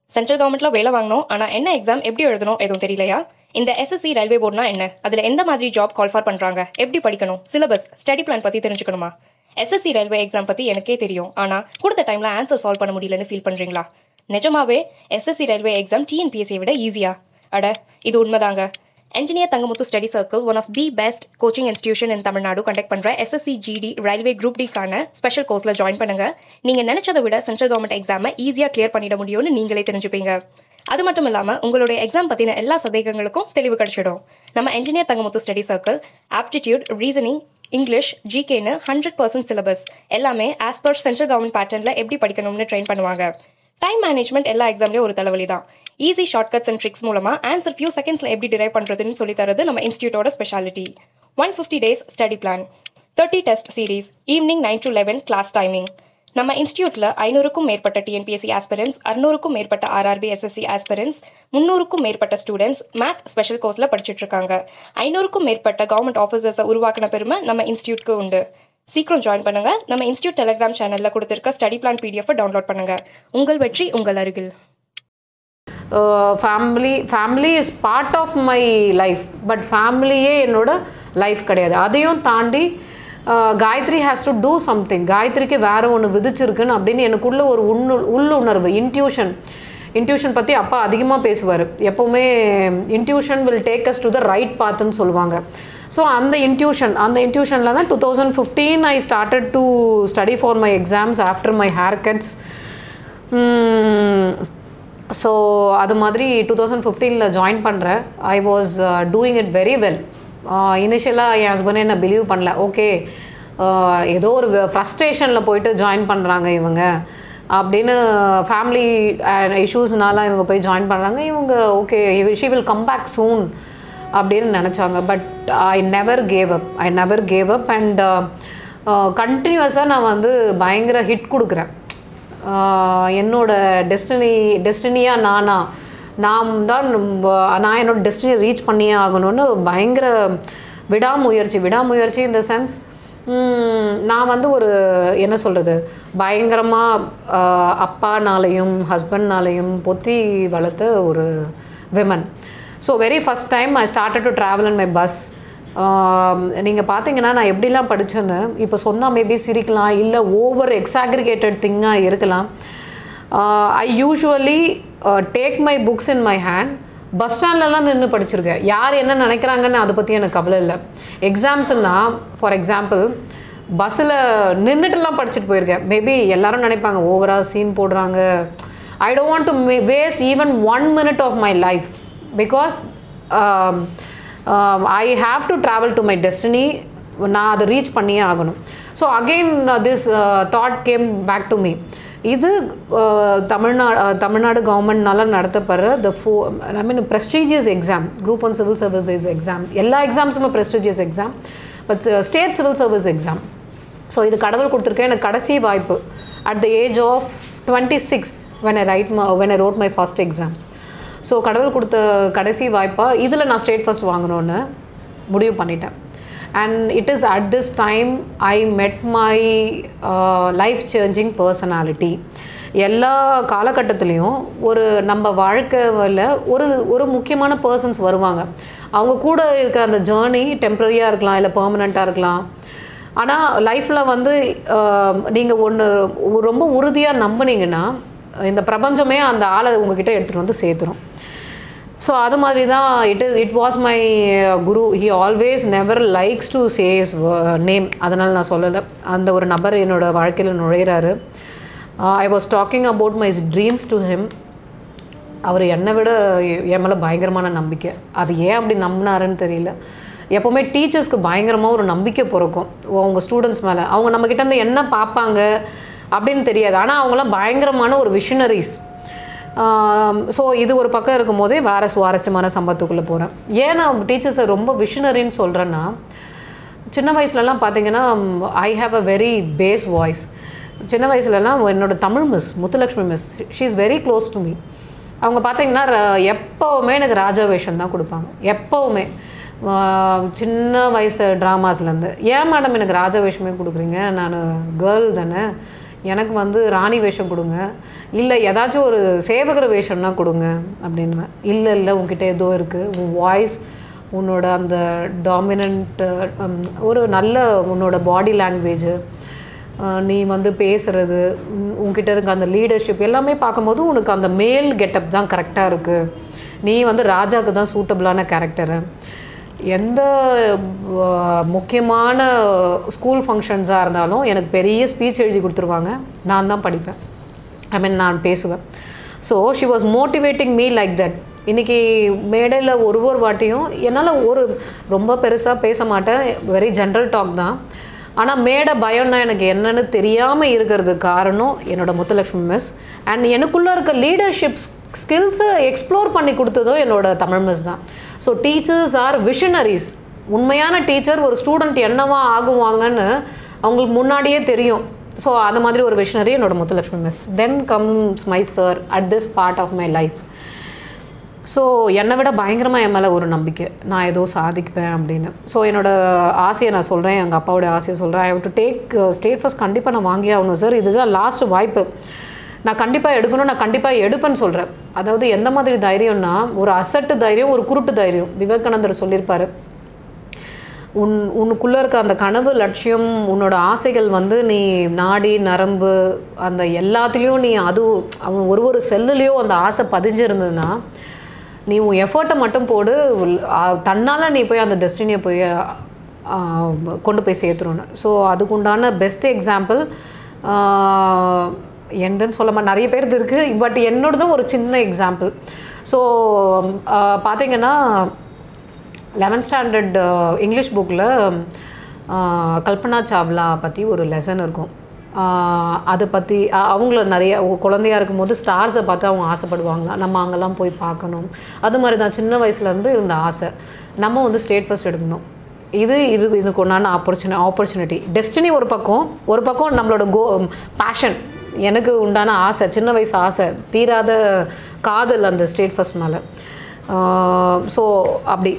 சென்ட்ரல் கவர்மெண்ட்ல வேலை வாங்கணும் ஆனால் என்ன எக்ஸாம் எப்படி எழுதணும் எதுவும் தெரியலையா இந்த எஸ்எஸ்சி ரயில்வே போர்டுனா என்ன அதில் எந்த மாதிரி ஜாப் கால்ஃபார் பண்ணுறாங்க எப்படி படிக்கணும் சிலபஸ் ஸ்டடி பிளான் பற்றி தெரிஞ்சுக்கணுமா எஸ்எஸ்சி ரயில்வே எக்ஸாம் பற்றி எனக்கே தெரியும் ஆனால் கொடுத்த டைமில் ஆன்சர் சால்வ் பண்ண முடியலன்னு ஃபீல் பண்ணுறீங்களா நிஜமாவே எஸ்எஸ்சி ரயில்வே எக்ஸாம் டிஎன்பிஎஸ்சியை விட ஈஸியா அட இது உண்மைதாங்க engineer Thangamuthu study circle one of the best coaching institution in Tamil Nadu conduct பண்ணுற எஸ்எஸ்சி ஜிடி ரயில்வே குரூப் டிக்கான ஸ்பெஷல் கோர்ஸில் ஜாயின் பண்ணுங்க நீங்கள் நினைச்சதை விட சென்ட்ரல் கவர்மெண்ட் எக்ஸாமை ஈஸியாக கிளியர் பண்ணிட முடியும்னு நீங்களே தெரிஞ்சுப்பீங்க அது மட்டும் இல்லாமல் உங்களுடைய எக்ஸாம் பற்றின எல்லா சந்தேகங்களுக்கும் தெளிவு கிடைச்சிடும் நம்ம engineer Thangamuthu study circle aptitude reasoning English ஜிகேன்னு ஹண்ட்ரட் பர்சன்ட் சிலபஸ் எல்லாமே ஆஸ் பர் சென்ட்ரல் கவர்மெண்ட் பேட்டர்னில் எப்படி படிக்கணும்னு ட்ரெயின் பண்ணுவாங்க டைம் மேனேஜ்மெண்ட் எல்லா எக்ஸாம்லேயும் ஒரு தலைவலி தான் ஈஸி ஷார்ட்கட்ஸ் அண்ட் ட்ரிக்ஸ் மூலமாக ஆன்சர் ஃபியூ செகண்ட்ஸில் எப்படி டிரைவ் பண்ணுறதுன்னு சொல்லி தரது நம்ம இன்ஸ்டியூட்டோட speciality one fifty days study plan thirty test series evening nine to eleven class timing நம்ம இன்ஸ்டியூட்டில் ஐநூறுக்கும் மேற்பட்ட டிஎன்பிஎஸ்சி ஆஸ்பிரன்ஸ் அறுநூறுக்கும் மேற்பட்ட ஆர்ஆர்பி எஸ்எஸ்சி ஆஸ்பிரன்ஸ் முந்நூறுக்கும் மேற்பட்ட ஸ்டூடெண்ட்ஸ் மேத் ஸ்பெஷல் கோர்ஸில் படிச்சுட்டு இருக்காங்க ஐநூறுக்கும் மேற்பட்ட கவர்மெண்ட் ஆஃபீஸர்ஸை உருவாக்கின பெருமை நம்ம இன்ஸ்டியூட்க்கு உண்டு சீக்கிரம் ஜாயின் பண்ணுங்க நம்ம இன்ஸ்டியூட் டெலிகிராம் சேனலில் கொடுத்துருக்க ஸ்டடி பிளான் பிடிஎஃப் டவுன்லோட் பண்ணுங்க உங்கள் வெற்றி உங்கள் அருகில் family family is part of my life but ஃபேமிலியே என்னோட லைஃப் கிடையாது அதையும் தாண்டி uh, Gayathri has to do something காயத்ரிக்கு வேற ஒன்று விதிச்சிருக்குன்னு அப்படின்னு எனக்குள்ள ஒரு உன்னு உள்ளுணர்வு இன்ட்யூஷன் இன்ட்யூஷன் பற்றி அப்பா அதிகமாக பேசுவார் எப்போவுமே intuition will take us to the right பாத்துன்னு சொல்லுவாங்க ஸோ அந்த இன்ட்யூஷன் அந்த இன்ட்யூஷனில் தான் two thousand fifteen I started to study for my exams after my hair cuts so அது மாதிரி டூ தௌசண்ட் ஃபிஃப்டீனில் ஜாயின் பண்ணுறேன் I was doing it very well இனிஷியலாக என் ஹஸ்பண்டே என்ன பிலீவ் பண்ணல ஓகே ஏதோ ஒரு ஃப்ரஸ்ட்ரேஷனில் போயிட்டு ஜாயின் பண்ணுறாங்க இவங்க அப்படின்னு ஃபேமிலி இஷ்யூஸ்னால இவங்க போய் ஜாயின் பண்ணுறாங்க இவங்க okay she will come back soon அப்படின்னு நினச்சாங்க but I never gave up I never gave up and கண்டினியூஸாக நான் வந்து பயங்கர ஹிட் கொடுக்குறேன் ஆஹ் என்னோட டெஸ்டினி டெஸ்டினியாக நானா நான் தான் ரொம்ப- நான் என்னோட டெஸ்டினி ரீச் பண்ணியே ஆகணும்னு பயங்கர விடாமுயற்சி விடாமுயற்சி இந்த சென்ஸ் நான் வந்து ஒரு என்ன சொல்கிறது பயங்கரமாக அப்பானாலையும் ஹஸ்பண்ட்னாலையும் பொத்தி வளர்த்த ஒரு women so very first time I started to travel in my bus நீங்கள் பார்த்தீங்கன்னா நான் எப்படிலாம் படித்தேன்னு இப்போ சொன்னால் மேபி சிரிக்கலாம் இல்லை ஓவர் எக்ஸாக்ரிகேட்டட் திங்காக இருக்கலாம் I usually take my books in my hand bus ஸ்டாண்ட்லலாம் நின்று படிச்சிருக்கேன் யார் என்ன நினைக்கிறாங்கன்னு அதை பற்றி எனக்கு கவலை இல்லை எக்ஸாம்ஸ்னா ஃபார் எக்ஸாம்பிள் பஸ்ஸில் நின்றுட்டுலாம் படிச்சுட்டு போயிருக்கேன் மேபி எல்லாரும் நினைப்பாங்க ஓவராக சீன் போடுறாங்க I don't want to waste even one minute of my life because I have to travel to my destiny நான் அதை ரீச் பண்ணியே ஆகணும் so again this thought came back to me இது தமிழ்நாடு தமிழ்நாடு கவர்மெண்ட்னால நடத்தப்படுற த ஃபோ I mean prestigious exam group one civil services exam எல்லா எக்ஸாம்ஸுமே prestigious exam but state civil service exam so இது கடவுள் கொடுத்துருக்கேன் எனக்கு கடைசி வாய்ப்பு at the age of twenty six when I write when I wrote my first exams so கடவுள் கொடுத்த கடைசி வாய்ப்பாக இதில் நான் ஸ்டேட் ஃபர்ஸ்ட் வாங்கணும்னு முடிவு பண்ணிட்டேன் and it is at this time I met my life changing personality எல்லா காலகட்டத்துலேயும் ஒரு நம்ம வாழ்க்கையில் ஒரு ஒரு முக்கியமான பர்சன்ஸ் வருவாங்க அவங்க கூட இருக்க அந்த ஜேர்னி டெம்ப்ரரியாக இருக்கலாம் இல்லை பெர்மனண்ட்டாக இருக்கலாம் ஆனால் லைஃப்பில் வந்து நீங்கள் ஒன்று ரொம்ப உறுதியாக நம்புனீங்கன்னா இந்த பிரபஞ்சமே அந்த ஆளை உங்ககிட்ட எடுத்துகிட்டு வந்து சேர்த்துரும் ஸோ அது மாதிரி தான் it is it was my guru he always never likes to says name அதனால் நான் சொல்லலை அந்த ஒரு நபர் என்னோட வாழ்க்கையில் நுழையிறாரு I was talking about my dreams to him அவர் என்னை விட எ- என் மேலே பயங்கரமான நம்பிக்கை அது ஏன் அப்படி நம்பினாருன்னு தெரியல எப்போவுமே டீச்சர்ஸ்க்கு பயங்கரமாக ஒரு நம்பிக்கை பிறக்கும் அவங்க ஸ்டூடெண்ட்ஸ் மேலே அவங்க நம்மக்கிட்ட இருந்து என்ன பார்ப்பாங்க அப்படின்னு தெரியாது ஆனால் அவங்களாம் பயங்கரமான ஒரு விஷனரிஸ் ஸோ இது ஒரு பக்கம் இருக்கும் போதே வேறு சுவாரஸ்யமான சம்பவத்துக்குள்ளே போகிறேன் ஏன் நான் டீச்சர்ஸை ரொம்ப விஷனரின்னு சொல்கிறேன்னா சின்ன வயசுலலாம் பார்த்தீங்கன்னா I have a very bass voice சின்ன வயசுலலாம் என்னோட Tamil miss Muthulakshmi miss she is very close to me அவங்க பார்த்தீங்கன்னா ர- எப்போவுமே எனக்கு ராஜா வேஷம் தான் கொடுப்பாங்க எப்போவுமே ஆஹ் சின்ன வயசு ட்ராமாஸ்லேருந்து ஏன் மேடம் எனக்கு ராஜா வேஷமே கொடுக்குறீங்க நான் கேர்ள் தானே எனக்கு வந்து ராணி வேஷம் கொடுங்க இல்லை ஏதாச்சும் ஒரு சேவகர வேஷம்னா கொடுங்க அப்படின்னுவேன் இல்லை இல்லை உன்கிட்ட ஏதோ இருக்குது உன் வாய்ஸ் உன்னோட அந்த டாமினண்ட் ஒரு நல்ல உன்னோட பாடி லாங்குவேஜு நீ வந்து பேசுகிறது உன்கிட்ட இருக்க அந்த லீடர்ஷிப் எல்லாமே பார்க்கும்போது உனக்கு அந்த மேல் கெட்டப் தான் கரெக்டாக இருக்குது நீ வந்து ராஜாவுக்கு தான் சூட்டபிளான கேரக்டரு எந்த அஹ், முக்கியமான ஸ்கூல் ஃபங்க்ஷன்ஸாக இருந்தாலும் எனக்கு பெரிய ஸ்பீச் எழுதி கொடுத்துருவாங்க நான் தான் படிப்பேன் ஐ மீன் நான் பேசுவேன் so she was motivating me like that இன்றைக்கி மேடையில் ஒரு ஒரு வாட்டியும் என்னால் ஒரு ரொம்ப பெருசாக பேச மாட்டேன் வெரி ஜென்ரல் டாக் தான் ஆனால் மேடை பயம்னா எனக்கு என்னன்னு தெரியாமல் இருக்கிறது காரணம் என்னோட முத்துலக்ஷ்மி மிஸ் அண்ட் எனக்குள்ளே இருக்க லீடர்ஷிப் ஸ்கில்ஸை எக்ஸ்ப்ளோர் பண்ணி கொடுத்ததும் என்னோட தமிழ் மிஸ் தான் ஸோ டீச்சர்ஸ் ஆர் விஷனரிஸ் உண்மையான டீச்சர் ஒரு ஸ்டூடெண்ட் என்னவா ஆகுவாங்கன்னு அவங்களுக்கு முன்னாடியே தெரியும் ஸோ அது மாதிரி ஒரு விஷனரி என்னோட Muthulakshmi miss then comes my sir at this part of my life so என்னை விட பயங்கரமாக என் மேலே ஒரு நம்பிக்கை நான் ஏதோ சாதிப்பேன் அப்படின்னு ஸோ என்னோட ஆசையை நான் சொல்கிறேன் எங்கள் அப்பாவோட ஆசையை சொல்கிறேன் I have to take state first கண்டிப்பாக நான் வாங்கி ஆகணும் சார் இதுதான் லாஸ்ட் வாய்ப்பு நான் கண்டிப்பாக எடுக்கணும் நான் கண்டிப்பாக எடுப்பேன்னு சொல்கிறேன் அதாவது எந்த மாதிரி தைரியம்னா ஒரு அசட்டு தைரியம் ஒரு குருட்டு தைரியம் விவேகானந்தர் சொல்லியிருப்பாரு உன் உனக்குள்ளே இருக்க அந்த கனவு லட்சியம் உன்னோட ஆசைகள் வந்து நீ நாடி நரம்பு அந்த எல்லாத்துலேயும் நீ அது அவன் ஒரு ஒரு செல்லுலேயும் அந்த ஆசை பதிஞ்சிருந்ததுன்னா நீ உன் எஃபர்ட்டை மட்டும் போடு தன்னால் நீ போய் அந்த டெஸ்டினியை போய் ஆ, கொண்டு போய் சேர்த்துருன்னு ஸோ அதுக்கு உண்டான பெஸ்ட் எக்ஸாம்பிள் என்னன்னு சொல்ல மாட்டேன் நிறைய பேருக்கு இருக்குது பட் என்னோடதும் ஒரு சின்ன எக்ஸாம்பிள் ஸோ பார்த்தீங்கன்னா லெவன்த் ஸ்டாண்டர்ட் இங்கிலீஷ் புக்கில் கல்பனா சாவ்லா பற்றி ஒரு லெசன் இருக்கும் ஆஹ் அதை பற்றி அவங்கள நிறைய அவங்க குழந்தையா இருக்கும்போது ஸ்டார்ஸை பார்த்து அவங்க ஆசைப்படுவாங்களாம் நம்ம அங்கெல்லாம் போய் பார்க்கணும் அது மாதிரி தான் சின்ன வயசுலேருந்து இருந்த ஆசை நம்ம வந்து ஸ்டேட் ஃபர்ஸ்ட் எடுக்கணும் இது இது இதுக்கு ஒன்றான ஆப்பர்ச்சுனி ஆப்பர்ச்சுனிட்டி டெஸ்டினி ஒரு பக்கம் ஒரு பக்கம் நம்மளோட கோ பேஷன் எனக்கு உண்டான ஆசை சின்ன வயசு ஆசை தீராத காதல் அந்த ஸ்டேட் ஃபர்ஸ்ட் மேலே ஸோ அப்படி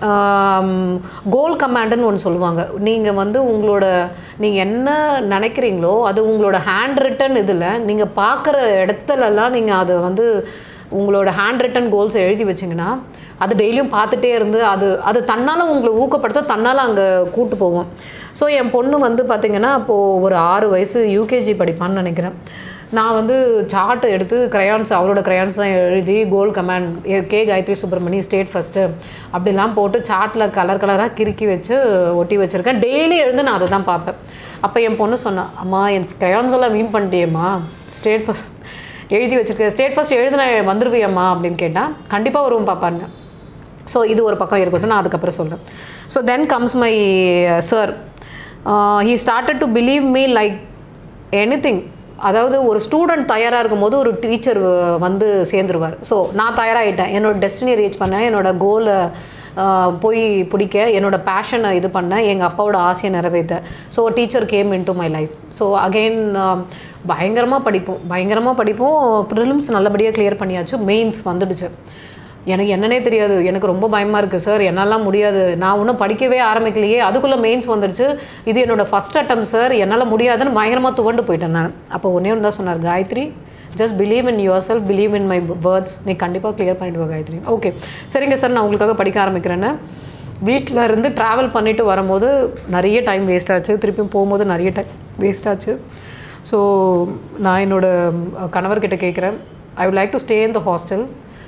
கோல் கமாண்டுன்னு ஒன்று சொல்லுவாங்க நீங்கள் வந்து உங்களோட நீங்கள் என்ன நினைக்கிறீங்களோ அது உங்களோட ஹேண்ட் ரிட்டன் இதில் நீங்கள் பார்க்குற இடத்துலலாம் நீங்கள் அதை வந்து உங்களோட ஹேண்ட் ரிட்டன் கோல்ஸை எழுதி வச்சிங்கன்னா அது டெய்லியும் பார்த்துட்டே இருந்து அது அது தன்னால் உங்களை ஊக்கப்படுத்த தன்னால் அங்கே கூட்டு போவோம் ஸோ என் பொண்ணு வந்து பார்த்திங்கன்னா அப்போது ஒரு ஆறு வயசு யூகேஜி படிப்பான்னு நினைக்கிறேன் நான் வந்து சார்ட் எடுத்து crayons அவரோட crayons தான் எழுதி கோல் கமாண்ட் கே காயத்ரி சுப்ரமணி ஸ்டேட் ஃபஸ்ட்டு அப்படிலாம் போட்டு சார்ட்டில் கலர் கலராக கிறுக்கி வச்சு ஒட்டி வச்சுருக்கேன் டெய்லி எழுந்து நான் அதை தான் பார்ப்பேன் அப்போ என் பொண்ணு சொன்னா அம்மா என் crayons எல்லாம் வீண் பண்ணிட்டியேம்மா ஸ்டேட் ஃபஸ்ட் எழுதி வச்சிருக்க ஸ்டேட் ஃபஸ்ட் எழுதின வந்துருவியம்மா அப்படின்னு கேட்டால் கண்டிப்பாக வருவோம் பாப்பான்னு ஸோ இது ஒரு பக்கம் இருக்கட்டும் நான் அதுக்கப்புறம் சொல்கிறேன் so then comes my sir he started to believe me like anything அதாவது ஒரு ஸ்டூடெண்ட் தயாராக இருக்கும்போது ஒரு டீச்சர் வந்து சேர்ந்துருவார் ஸோ நான் தயாராகிட்டேன் என்னோட டெஸ்டினியை ரீச் பண்ணேன் என்னோட கோலை போய் பிடிக்க என்னோட பேஷனை இது பண்ணேன் எங்கள் அப்பாவோட ஆசையை நிறைவேற்றேன் so teacher came in to my life so again பயங்கரமாக படிப்போம் பயங்கரமாக படிப்போம் ப்ரிலிம்ஸ் நல்லபடியாக கிளியர் பண்ணியாச்சு மெயின்ஸ் வந்துடுச்சு எனக்கு என்னன்னே தெரியாது எனக்கு ரொம்ப பயமாக இருக்குது சார் என்னாலாம் முடியாது நான் இன்னும் படிக்கவே ஆரம்பிக்கலையே அதுக்குள்ளே மெயின்ஸ் வந்துடுச்சு இது என்னோட ஃபஸ்ட் அட்டம் சார் என்னால் முடியாதுன்னு பயங்கரமாக துவண்டு போயிட்டேன் நான் அப்போ ஒன்றே ஒன்று தான் சொன்னார் Gayathri just believe in your self believe in my words நீ கண்டிப்பாக கிளியர் பண்ணிடுவா காயத்ரி ஓகே சரிங்க சார் நான் உங்களுக்காக படிக்க ஆரம்பிக்கிறேன்னு வீட்டில் இருந்து ட்ராவல் பண்ணிட்டு வரும்போது நிறைய டைம் வேஸ்ட் ஆச்சு திருப்பியும் போகும்போது நிறைய டைம் வேஸ்ட் ஆச்சு ஸோ நான் என்னோட அஹ், கணவர்கிட்ட கேட்குறேன் I would like to stay in the hostel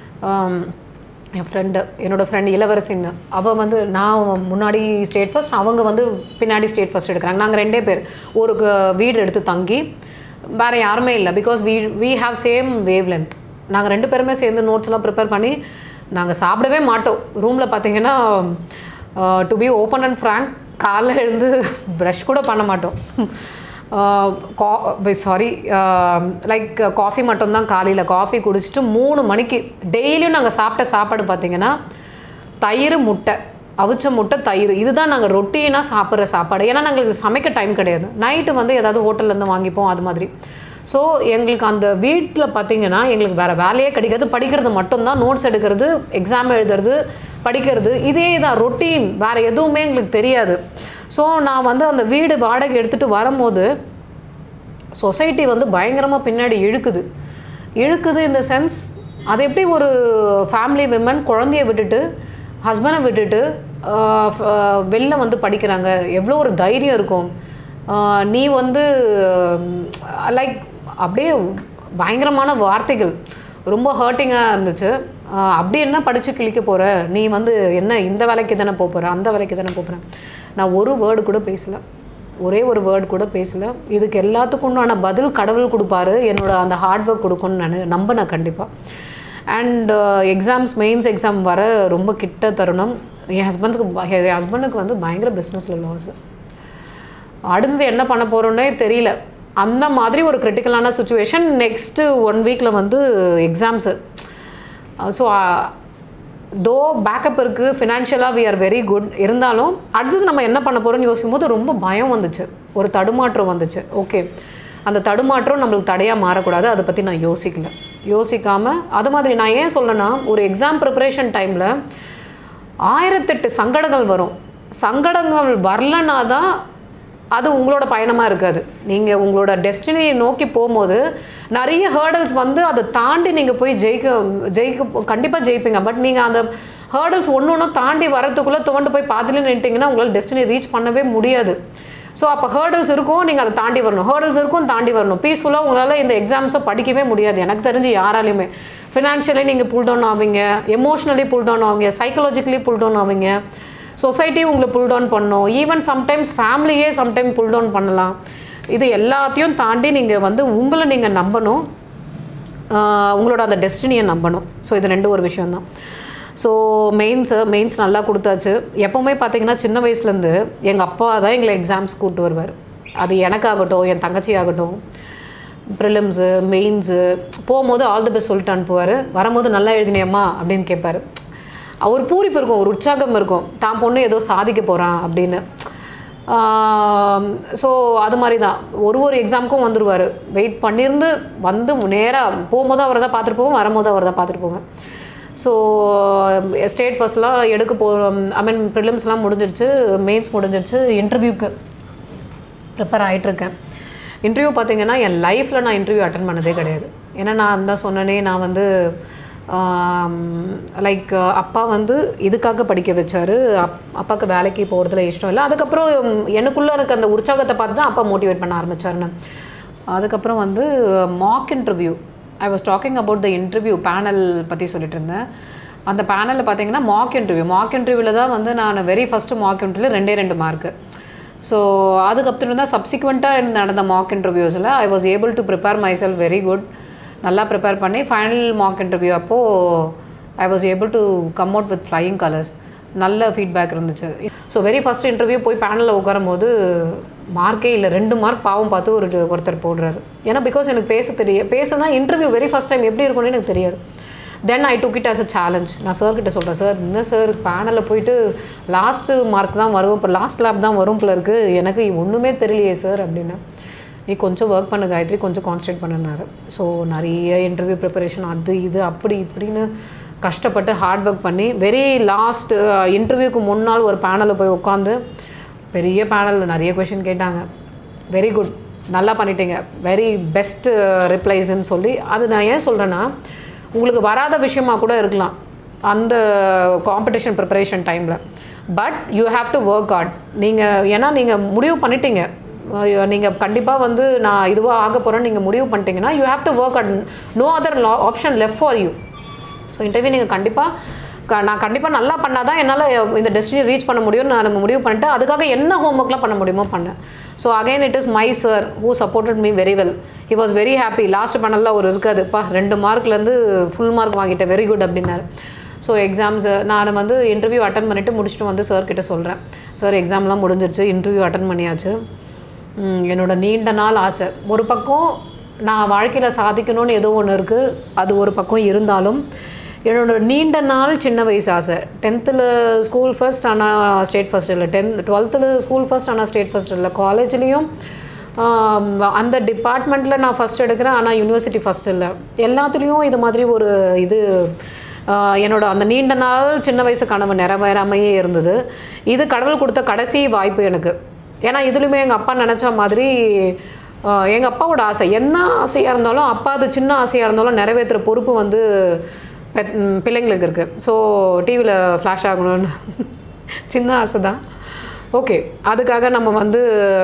என் ஃப்ரெண்டு என்னோடய ஃப்ரெண்டு இளவரசின்னு அவள் வந்து நான் முன்னாடி ஸ்டேட் ஃபர்ஸ்ட் அவங்க வந்து பின்னாடி ஸ்டேட் ஃபர்ஸ்ட் எடுக்கிறாங்க நாங்கள் ரெண்டே பேர் ஒரு க- வீடு எடுத்து தங்கி வேறு யாருமே இல்லை because we we have same wavelength நாங்கள் ரெண்டு பேருமே சேர்ந்து நோட்ஸ்லாம் ப்ரிப்பேர் பண்ணி நாங்கள் சாப்பிடவே மாட்டோம் ரூமில் பார்த்தீங்கன்னா to be open and frank காலைல எழுந்து ப்ரஷ் கூட பண்ண மாட்டோம் சாரி லைக் காஃபி மட்டும்தான் காலையில் காஃபி குடிச்சிட்டு மூணு மணிக்கு டெய்லியும் நாங்கள் சாப்பிட்ட சாப்பாடு பார்த்தீங்கன்னா தயிர் முட்டை அவிச்ச முட்டை தயிர் இதுதான் நாங்கள் ரொட்டீனாக சாப்பிட்ற சாப்பாடு ஏன்னா நாங்களுக்கு சமைக்க டைம் கிடையாது நைட்டு வந்து ஏதாவது ஹோட்டல்லேருந்து வாங்கிப்போம் அது மாதிரி ஸோ எங்களுக்கு அந்த வீட்டில் பார்த்தீங்கன்னா எங்களுக்கு வேறு வேலையே கிடைக்காது படிக்கிறது மட்டும்தான் நோட்ஸ் எடுக்கிறது எக்ஸாம் எழுதுறது படிக்கிறது இதே தான் ரொட்டீன் வேறு எதுவுமே எங்களுக்கு தெரியாது ஸோ நான் வந்து அந்த வீடு வாடகை எடுத்துகிட்டு வரும்போது சொசைட்டி வந்து பயங்கரமாக பின்னாடி இழுக்குது இழுக்குது இந்த சென்ஸ் அது எப்படி ஒரு ஃபேமிலி விமன் குழந்தைய விட்டுட்டு ஹஸ்பண்டை விட்டுட்டு ஆஹ் ஃப- வெளில வந்து படிக்கிறாங்க எவ்வளோ ஒரு தைரியம் இருக்கும் ஆஹ் நீ வந்து லைக் அப்படியே பயங்கரமான வார்த்தைகள் ரொம்ப ஹர்ட்டிங்காக இருந்துச்சு ஆஹ் அப்படி என்ன படித்து கிழிக்க போகிற நீ வந்து என்ன இந்த வேலைக்கு தானே போக போகிற அந்த வேலைக்கு தானே போக போகிறேன் நான் ஒரு வேர்டு கூட பேசல ஒரே ஒரு வேர்டு கூட பேசல இதுக்கு எல்லாத்துக்கும் உண்டான பதில் கடவுள் கொடுப்பாரு என்னோட அந்த ஹார்ட் ஒர்க் கொடுக்கும்னு நான் நம்பினேன் கண்டிப்பாக அண்ட் எக்ஸாம்ஸ் மெயின்ஸ் எக்ஸாம் வர ரொம்ப கிட்ட தருணம் என் ஹஸ்பண்டுக்கு என் ஹஸ்பண்டுக்கு வந்து பயங்கர பிஸ்னஸில் லாஸ் அடுத்தது என்ன பண்ண போகிறோன்னே தெரியல அந்த மாதிரி ஒரு கிரிட்டிக்கலான சுச்சுவேஷன் நெக்ஸ்ட்டு ஒன் வீக்கில் வந்து எக்ஸாம்ஸு ஸோ தோ பேக்கப் இருக்குது ஃபினான்ஷியலாக வி ஆர் வெரி குட் இருந்தாலும் அடுத்தது நம்ம என்ன பண்ண போகிறோம்னு யோசிக்கும் போது ரொம்ப பயம் வந்துச்சு ஒரு தடுமாற்றம் வந்துச்சு ஓகே அந்த தடுமாற்றம் நம்மளுக்கு தடையாக மாறக்கூடாது அதை பற்றி நான் யோசிக்கல யோசிக்காமல் அது மாதிரி நான் ஏன் சொல்லனா ஒரு எக்ஸாம் ப்ரிப்பரேஷன் டைமில் ஆயிரத்தெட்டு சங்கடங்கள் வரும் சங்கடங்கள் வரலனா தான் அது உங்களோட பயணமாக இருக்காது நீங்கள் உங்களோட டெஸ்டினியை நோக்கி போகும்போது நிறைய ஹேர்டல்ஸ் வந்து அதை தாண்டி நீங்கள் போய் ஜெயிக்க ஜெயிக்க கண்டிப்பாக ஜெயிப்பீங்க பட் நீங்கள் அந்த ஹேர்டல்ஸ் ஒன்று ஒன்று தாண்டி வரதுக்குள்ளே துவண்டு போய் பாதியில நின்ட்டிங்கன்னா உங்களால் டெஸ்டினி ரீச் பண்ணவே முடியாது ஸோ அப்போ ஹேர்டல்ஸ் இருக்கும் நீங்கள் அதை தாண்டி வரணும் ஹேர்டல்ஸ் இருக்கும் தாண்டி வரணும் பீஸ்ஃபுல்லாக உங்களால் இந்த எக்ஸாம்ஸை படிக்கவே முடியாது எனக்கு தெரிஞ்சு யாராலையுமே ஃபினான்ஷியலி நீங்கள் புல் டவுன் ஆவீங்க எமோஷ்னலி புல் டவுன் ஆவீங்க சைக்கலாஜிக்கலி புல் டவுன் ஆவீங்க சொசைட்டி உங்களை புல் டவுன் பண்ணும் ஈவன் சம்டைம்ஸ் ஃபேமிலியே சம்டைம் புல் டவுன் பண்ணலாம் இது எல்லாத்தையும் தாண்டி நீங்கள் வந்து உங்களை நீங்கள் நம்பணும் ஆஹ் உங்களோட அந்த டெஸ்டினியை நம்பணும் ஸோ இது ரெண்டு ஒரு விஷயம்தான் ஸோ மெயின்ஸு மெயின்ஸ் நல்லா கொடுத்தாச்சு எப்போவுமே பார்த்தீங்கன்னா சின்ன வயசுலேருந்து எங்கள் அப்பா தான் எங்களை எக்ஸாம்ஸ் கூப்பிட்டு வருவார் அது எனக்காகட்டும் என் தங்கச்சி ஆகட்டும் ப்ரிலிம்ஸு மெயின்ஸு போகும்போது ஆல் தி பெஸ்ட் சொல்லிட்டு அனுப்புவார் வரும்போது நல்லா எழுதினியம்மா அப்படின்னு கேட்பாரு ஒரு பூரிப்பு இருக்கும் ஒரு உற்சாகம் இருக்கும் தான் பொண்ணு ஏதோ சாதிக்க போகிறான் அப்படின்னு ஸோ அது மாதிரி தான் ஒரு ஒரு எக்ஸாமுக்கும் வந்துடுவார் வெயிட் பண்ணியிருந்து வந்து நேராக போகும்போது அவரை தான் பார்த்துட்டு போவோம் வரும்போது அவரை தான் பார்த்துட்டு போவேன் ஸோ ஸ்டேட் ஃபர்ஸ்ட்லாம் எடுக்க போ ஐ மீன் ப்ரிலிம்ஸ்லாம் முடிஞ்சிடுச்சு மெயின்ஸ் முடிஞ்சிடுச்சு இன்டர்வியூக்கு ப்ரிப்பேர் ஆகிட்டுருக்கேன் இன்டர்வியூ பார்த்தீங்கன்னா என் லைஃப்பில் நான் இன்டர்வியூ அட்டன் பண்ணதே கிடையாது ஏன்னா நான் தான் சொன்னனே நான் வந்து லைக் அப்பா வந்து இதுக்காக படிக்க வச்சார் அப் அப்பாவுக்கு வேலைக்கு போகிறதுல இஷ்டம் இல்லை அதுக்கப்புறம் எனக்குள்ளே இருக்க அந்த உற்சாகத்தை பார்த்து தான் அப்பா மோட்டிவேட் பண்ண ஆரம்பிச்சாருன்னு அதுக்கப்புறம் வந்து mock interview I was talking about the interview panel பற்றி சொல்லிட்டு இருந்தேன் அந்த பேனலில் பார்த்தீங்கன்னா மாக் இன்டர்வியூ மாக் இன்டர்வியூவில் தான் வந்து நான் வெரி ஃபஸ்ட்டு மாக் இன்டர்வியூ ரெண்டே ரெண்டு மார்க்கு ஸோ அதுக்கப்புறம் தான் சப்சிக்வெண்ட்டாக நடந்த மாக் இன்டர்வியூஸில் I was able to prepare my self very good நல்லா ப்ரிப்பேர் பண்ணி ஃபைனல் மாக் இன்டர்வியூ அப்போது I was able to come out with flying colours நல்ல ஃபீட்பேக் இருந்துச்சு ஸோ வெரி ஃபஸ்ட் இன்டர்வியூ போய் பேனலில் உட்காரும் போது மார்க்கே இல்லை ரெண்டு மார்க் பாவம் பார்த்து ஒரு ஒருத்தர் போடுறாரு ஏன்னா பிகாஸ் எனக்கு பேச தெரியும் பேசுனா இன்டர்வியூ வெரி ஃபஸ்ட் டைம் எப்படி இருக்கும்னு எனக்கு தெரியாது then I took it as a challenge நான் சார் கிட்ட சொல்கிறேன் சார் என்ன சார் பேனலில் போயிட்டு லாஸ்ட்டு மார்க் தான் வரும் இப்போ லாஸ்ட் லேப் தான் வரும் போல இருக்குது எனக்கு ஒன்றுமே தெரியலையே சார் அப்படின்னு நீ கொஞ்சம் ஒர்க் பண்ணு காயத்ரி கொஞ்சம் கான்சன்ட்ரேட் பண்ணுனாரு ஸோ நிறைய இன்டர்வியூ ப்ரிப்பரேஷன் அது இது அப்படி இப்படின்னு கஷ்டப்பட்டு ஹார்ட் ஒர்க் பண்ணி வெரி லாஸ்ட் இன்டர்வியூக்கு முன்னால் ஒரு பேனலில் போய் உட்காந்து பெரிய பேனலில் நிறைய கொஷின் கேட்டாங்க வெரி குட் நல்லா பண்ணிட்டீங்க வெரி பெஸ்ட் ரிப்ளைஸ்ன்னு சொல்லி அது நான் ஏன் சொல்கிறேன்னா உங்களுக்கு வராத விஷயமா கூட இருக்கலாம் அந்த காம்படிஷன் ப்ரிப்பரேஷன் டைமில் but you have to work hard நீங்கள் ஏன்னா நீங்கள் முடிவு பண்ணிட்டீங்க நீங்கள் கண்டிப்பாக வந்து நான் இதுவாக ஆக போகிறேன்னு நீங்கள் முடிவு பண்ணிட்டீங்கன்னா you have to work hard no other option left for you so interview நீங்கள் கண்டிப்பாக க நான் கண்டிப்பாக நல்லா பண்ணால் தான் என்னால் இந்த டெஸ்டினி ரீச் பண்ண முடியும்னு நான் முடிவு பண்ணிட்டு அதுக்காக என்ன ஹோம்ஒர்க்லாம் பண்ண முடியுமோ பண்ணேன் so again it is my sir who supported me very well he was very happy last பண்ணல ஒரு இருக்காதுப்பா ரெண்டு மார்க்லேருந்து ஃபுல் மார்க் வாங்கிட்டேன் வெரி குட் அப்படின்னாரு ஸோ எக்ஸாம்ஸ் நான் வந்து இன்டர்வியூ அட்டன் பண்ணிவிட்டு முடிச்சுட்டு வந்து சார் கிட்ட சொல்கிறேன் சார் எக்ஸாம்லாம் முடிஞ்சிருச்சு இன்டர்வியூ அட்டன் பண்ணியாச்சு ம், என்னோட நீண்ட நாள் ஆசை ஒரு பக்கம் நான் வாழ்க்கையில் சாதிக்கணும்னு ஏதோ ஒன்று இருக்குது அது ஒரு பக்கம் இருந்தாலும் என்னோட நீண்ட நாள் சின்ன வயசு ஆசை டென்த்தில் ஸ்கூல் ஃபர்ஸ்ட் ஆனால் ஸ்டேட் ஃபர்ஸ்ட் இல்லை டென்த் டுவெல்த்தில் ஸ்கூல் ஃபர்ஸ்ட் ஆனால் ஸ்டேட் ஃபர்ஸ்ட் இல்லை காலேஜ்லேயும் அந்த டிபார்ட்மெண்ட்டில் நான் ஃபஸ்ட் எடுக்கிறேன் ஆனால் யூனிவர்சிட்டி ஃபஸ்ட் இல்லை எல்லாத்துலேயும் இது மாதிரி ஒரு இது ஆஹ் என்னோட அந்த நீண்ட நாள் சின்ன வயசு கனவு நிறைவேறாமையே இருந்தது இது கடவுள் கொடுத்த கடைசி வாய்ப்பு எனக்கு ஏன்னா இதுலையுமே எங்கள் அப்பா நினச்ச மாதிரி எங்கள் அப்பாவோட ஆசை என்ன ஆசையாக இருந்தாலும் அப்பா அது சின்ன ஆசையாக இருந்தாலும் நிறைவேற்றுற பொறுப்பு வந்து பெத்- ம், பிள்ளைங்களுக்கு இருக்குது ஸோ டிவியில் ஃப்ளாஷ் ஆகணும்னு சின்ன ஆசை தான் ஓகே அதுக்காக நம்ம வந்து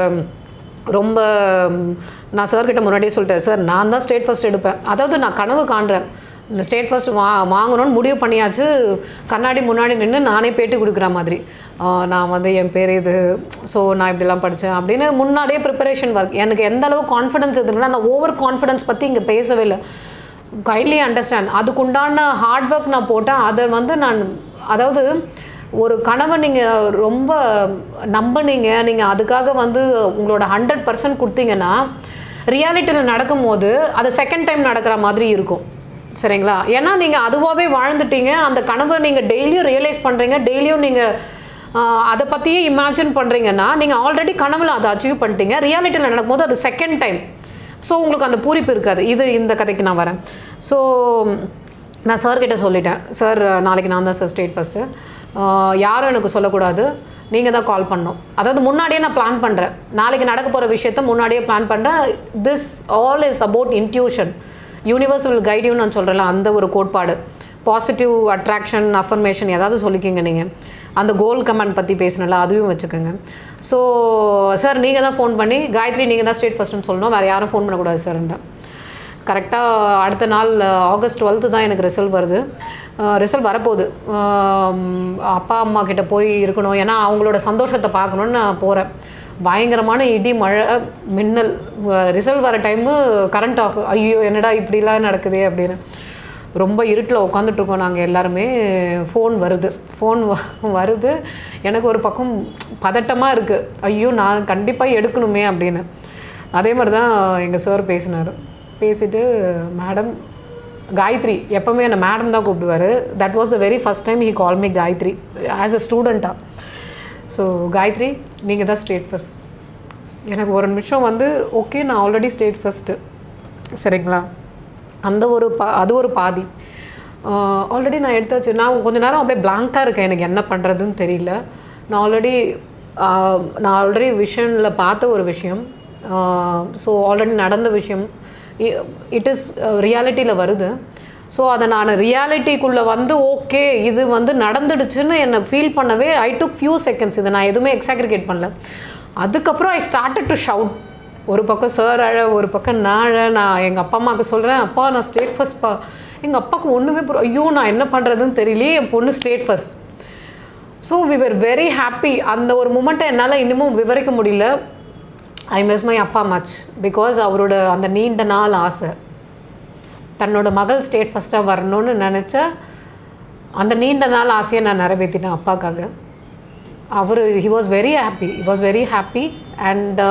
ரொம்ப ம், நான் சார்கிட்ட முன்னாடியே சொல்லிட்டேன் சார் நான் தான் ஸ்டேட் ஃபர்ஸ்ட் எடுப்பேன் அதாவது நான் கனவு காண்றேன் இந்த ஸ்டேட் ஃபர்ஸ்ட் வா வாங்கணும்னு முடிவு பண்ணியாச்சு கண்ணாடி முன்னாடி நின்று நானே பேட்டி கொடுக்குற மாதிரி ஆ, நான் வந்து என் பேர் இது ஸோ நான் இப்படிலாம் படித்தேன் அப்படின்னு முன்னாடியே ப்ரிப்பரேஷன் ஒர்க் எனக்கு எந்த அளவு கான்ஃபிடன்ஸ் இருக்குன்னா நான் ஓவர் கான்ஃபிடன்ஸ் பற்றி இங்கே பேசவே இல்லை கைட்லி அண்டர்ஸ்டாண்ட் அதுக்குண்டான ஹார்ட் ஒர்க் நான் போட்டேன் அதை வந்து நான் அதாவது ஒரு கனவை நீங்கள் ரொம்ப நம்பினீங்க நீங்கள் அதுக்காக வந்து உங்களோட ஹண்ட்ரட் பர்சன்ட் கொடுத்தீங்கன்னா ரியாலிட்டியில் நடக்கும்போது அது செகண்ட் டைம் நடக்கிற மாதிரி இருக்கும் சரிங்களா ஏன்னா நீங்கள் அதுவாகவே வாழ்ந்துட்டீங்க அந்த கனவை நீங்கள் டெய்லியும் ரியலைஸ் பண்ணுறீங்க டெய்லியும் நீங்கள் அதை பற்றியே இமேஜின் பண்ணுறீங்கன்னா நீங்கள் ஆல்ரெடி கனவுல அதை அச்சீவ் பண்ணிட்டீங்க ரியாலிட்டியில் நடக்கும்போது அது செகண்ட் டைம் ஸோ உங்களுக்கு அந்த பூரிப்பு இருக்காது இது இந்த கதைக்கு நான் வரேன் ஸோ நான் சார் கிட்ட சொல்லிட்டேன் சார் நாளைக்கு நான் தான் சார் ஸ்டேட் ஃபஸ்ட்டு யாரும் எனக்கு சொல்லக்கூடாது நீங்கள் தான் கால் பண்ணணும் அதாவது முன்னாடியே நான் பிளான் பண்ணுறேன் நாளைக்கு நடக்க போகிற விஷயத்த முன்னாடியே பிளான் பண்ணுறேன் this all is about intuition universal கைடியும் நான் சொல்கிறேன்ல அந்த ஒரு கோட்பாடு பாசிட்டிவ் அட்ராக்ஷன் அஃபர்மேஷன் ஏதாவது சொல்லிக்கிங்க நீங்கள் அந்த கோல் கமெண்ட் பற்றி பேசினல அதுவும் வச்சுக்கோங்க ஸோ சார் நீங்கள் தான் ஃபோன் பண்ணி காயத்ரி நீங்கள் தான் ஸ்டேட் ஃபஸ்ட்டுன்னு சொல்லணும் வேறு யாரும் ஃபோன் பண்ணக்கூடாது சார்ன்றேன் கரெக்டாக அடுத்த நாள் ஆகஸ்ட் டுவெல்த்து தான் எனக்கு ரிசல்ட் வருது ரிசல்ட் வரப்போகுது ஆம், அப்பா அம்மா கிட்ட போய் இருக்கணும் ஏன்னா அவங்களோட சந்தோஷத்தை பார்க்கணுன்னு நான் போகிறேன் பயங்கரமான இடி மழை மின்னல் ரிசல்ட் வர டைமு கரண்ட் ஆஃப் ஐயோ என்னடா இப்படிலாம் நடக்குதே அப்படின்னு ரொம்ப இருட்டில் உட்காந்துட்ருக்கோம் நாங்கள் எல்லாருமே ஃபோன் வருது ஃபோன் வருது எனக்கு ஒரு பக்கம் பதட்டமாக இருக்குது ஐயோ நான் கண்டிப்பாக எடுக்கணுமே அப்படின்னு அதே மாதிரி தான் எங்கள் சார் பேசினார் பேசிட்டு மேடம் காயத்ரி எப்போவுமே என்னை மேடம் தான் கூப்பிடுவார் that was the very first time he call me Gayathri as a ஸ்டூடெண்ட்டாக ஸோ காயத்ரி நீங்கள் தான் ஸ்டேட் ஃபஸ்ட் எனக்கு ஒரு நிமிஷம் வந்து ஓகே நான் ஆல்ரெடி ஸ்டேட் ஃபஸ்ட்டு சரிங்களா அந்த ஒரு பா அது ஒரு பாதி ஆல்ரெடி நான் எடுத்தாச்சு நான் கொஞ்ச நேரம் அப்படியே பிளாங்காக இருக்கேன் எனக்கு என்ன பண்ணுறதுன்னு தெரியல நான் ஆல்ரெடி நான் ஆல்ரெடி விஷனில் பார்த்த ஒரு விஷயம் ஸோ ஆல்ரெடி நடந்த விஷயம் இட் இஸ் ரியாலிட்டியில் வருது ஸோ அதை நான் ரியாலிட்டிக்குள்ளே வந்து ஓகே இது வந்து நடந்துடுச்சுன்னு என்னை ஃபீல் பண்ணவே ஐ டுக் ஃபியூ செகண்ட்ஸ் இதை நான் எதுவுமே எக்ஸாக்ரிகேட் பண்ணல அதுக்கப்புறம் ஐ ஸ்டார்டட் டு ஷவுட் ஒரு பக்கம் சார் அழ ஒரு பக்கம் நான் அழ நான் எங்கள் அப்பா அம்மாவுக்கு சொல்கிறேன் அப்பா நான் ஸ்டேட் ஃபஸ்ட்ப்பா எங்கள் அப்பாவுக்கு ஒன்றுமே புரிய- ஐயோ நான் என்ன பண்ணுறதுன்னு தெரியலையே என் பொண்ணு state first so we were very happy அந்த ஒரு மூமெண்ட்டை என்னால் இன்னமும் விவரிக்க முடியல I miss my appa much because அவரோட அந்த நீண்ட நாள் ஆசை தன்னோட மகள் ஸ்டேட் ஃபஸ்ட்டாக வரணும்னு நினச்ச அந்த நீண்ட நாள் ஆசையை நான் நிறைவேற்றினேன் அப்பாக்காக அவர் he was very happy he was very happy and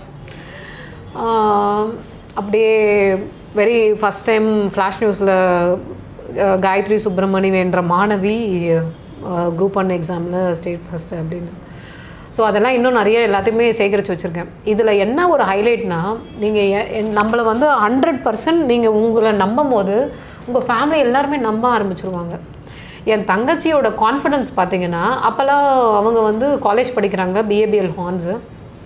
அப்படியே வெரி ஃபஸ்ட் டைம் ஃப்ளாஷ் நியூஸில் காயத்ரி சுப்பிரமணி என்ற மாணவி குரூப் ஒன் எக்ஸாமில் ஸ்டேட் ஃபஸ்ட்டு அப்படின்னு ஸோ அதெல்லாம் இன்னும் நிறைய எல்லாத்தையுமே சேகரித்து வச்சுருக்கேன் இதில் என்ன ஒரு ஹைலைட்னா நீங்கள் நம்மளை வந்து ஹண்ட்ரட் பர்சன்ட் நீங்கள் உங்களை நம்பும் போது உங்கள் ஃபேமிலி எல்லாருமே நம்ப ஆரம்பிச்சிருவாங்க என் தங்கச்சியோட கான்ஃபிடன்ஸ் பார்த்தீங்கன்னா அப்போல்லாம் அவங்க வந்து காலேஜ் படிக்கிறாங்க பிஏபிஎல் ஹார்ன்ஸு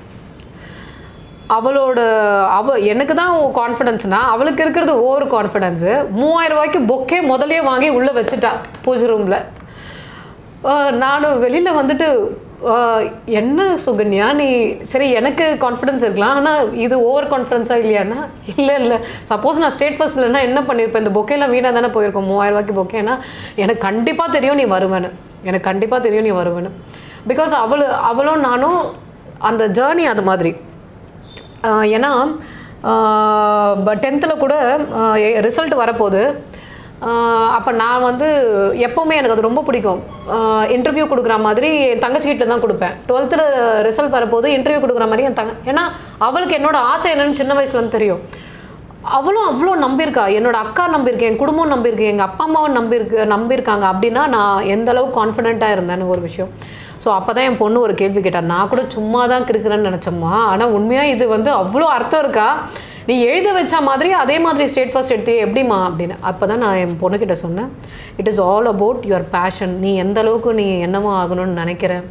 அவளோட அவ எனக்கு தான் கான்ஃபிடன்ஸ்னா அவளுக்கு இருக்கிறது ஓவர் கான்ஃபிடன்ஸு மூவாயிரம் ரூபாய்க்கு பொக்கே முதல்லயே வாங்கி உள்ளே வச்சுட்டா பூஜை ரூமில் நானும் வெளியில் வந்துட்டு ஆஹ், என்ன சுகன்யா நீ சரி எனக்கு கான்ஃபிடன்ஸ் இருக்கலாம் ஆனால் இது ஓவர் கான்ஃபிடன்ஸாக இல்லையானா இல்லை இல்லை சப்போஸ் நான் ஸ்டேட் ஃபர்ஸ்ட் இல்லைன்னா என்ன பண்ணியிருப்பேன் இந்த பொக்கேலாம் வீணாக தானே போயிருக்கோம் மூவாயிரம் ரூபாய்க்கு பொக்கேனா எனக்கு கண்டிப்பாக தெரியும் நீ வருவேன்னு எனக்கு கண்டிப்பாக தெரியும் நீ வருவேன்னு பிகாஸ் அவளு அவளும் நானும் அந்த ஜேர்னி அது மாதிரி ஆஹ் ஏன்னா டென்த்தில் கூட ரிசல்ட் வரப்போகுது அப்போ நான் வந்து எப்போவுமே எனக்கு அது ரொம்ப பிடிக்கும் இன்டர்வியூ கொடுக்குற மாதிரி என் தங்கச்சிக்கிட்ட தான் கொடுப்பேன் டுவெல்த்தில் ரிசல்ட் வரப்போது இன்டர்வியூ கொடுக்குற மாதிரி என் தங்க ஏன்னா அவளுக்கு என்னோட ஆசை என்னன்னு சின்ன வயசுலேருந்து தெரியும் அவளும் அவ்வளோ நம்பியிருக்கா என்னோட அக்கா நம்பியிருக்கேன் என் குடும்பம் நம்பியிருக்கு எங்கள் அப்பா அம்மாவும் நம்பியிருக்கு நம்பியிருக்காங்க அப்படின்னா நான் எந்த அளவுக்கு கான்ஃபிடென்ட்டாக இருந்தேன்னு ஒரு விஷயம் ஸோ அப்போ தான் என் பொண்ணு ஒரு கேள்வி கேட்டா நான் கூட சும்மா தான் கிறுக்குறேன்னு நினச்சம்மா ஆனால் உண்மையாக இது வந்து அவ்வளோ அர்த்தம் இருக்கா நீ எழுத வச்ச மாதிரி அதே மாதிரி ஸ்டேட் ஃபர்ஸ்ட் எடுத்தியே எப்படிம்மா அப்படின்னு அப்போ தான் நான் என் பொண்ணுக்கிட்ட சொன்னேன் it is all about your passion நீ எந்த அளவுக்கு நீ என்னவோ ஆகணும்னு நினைக்கிற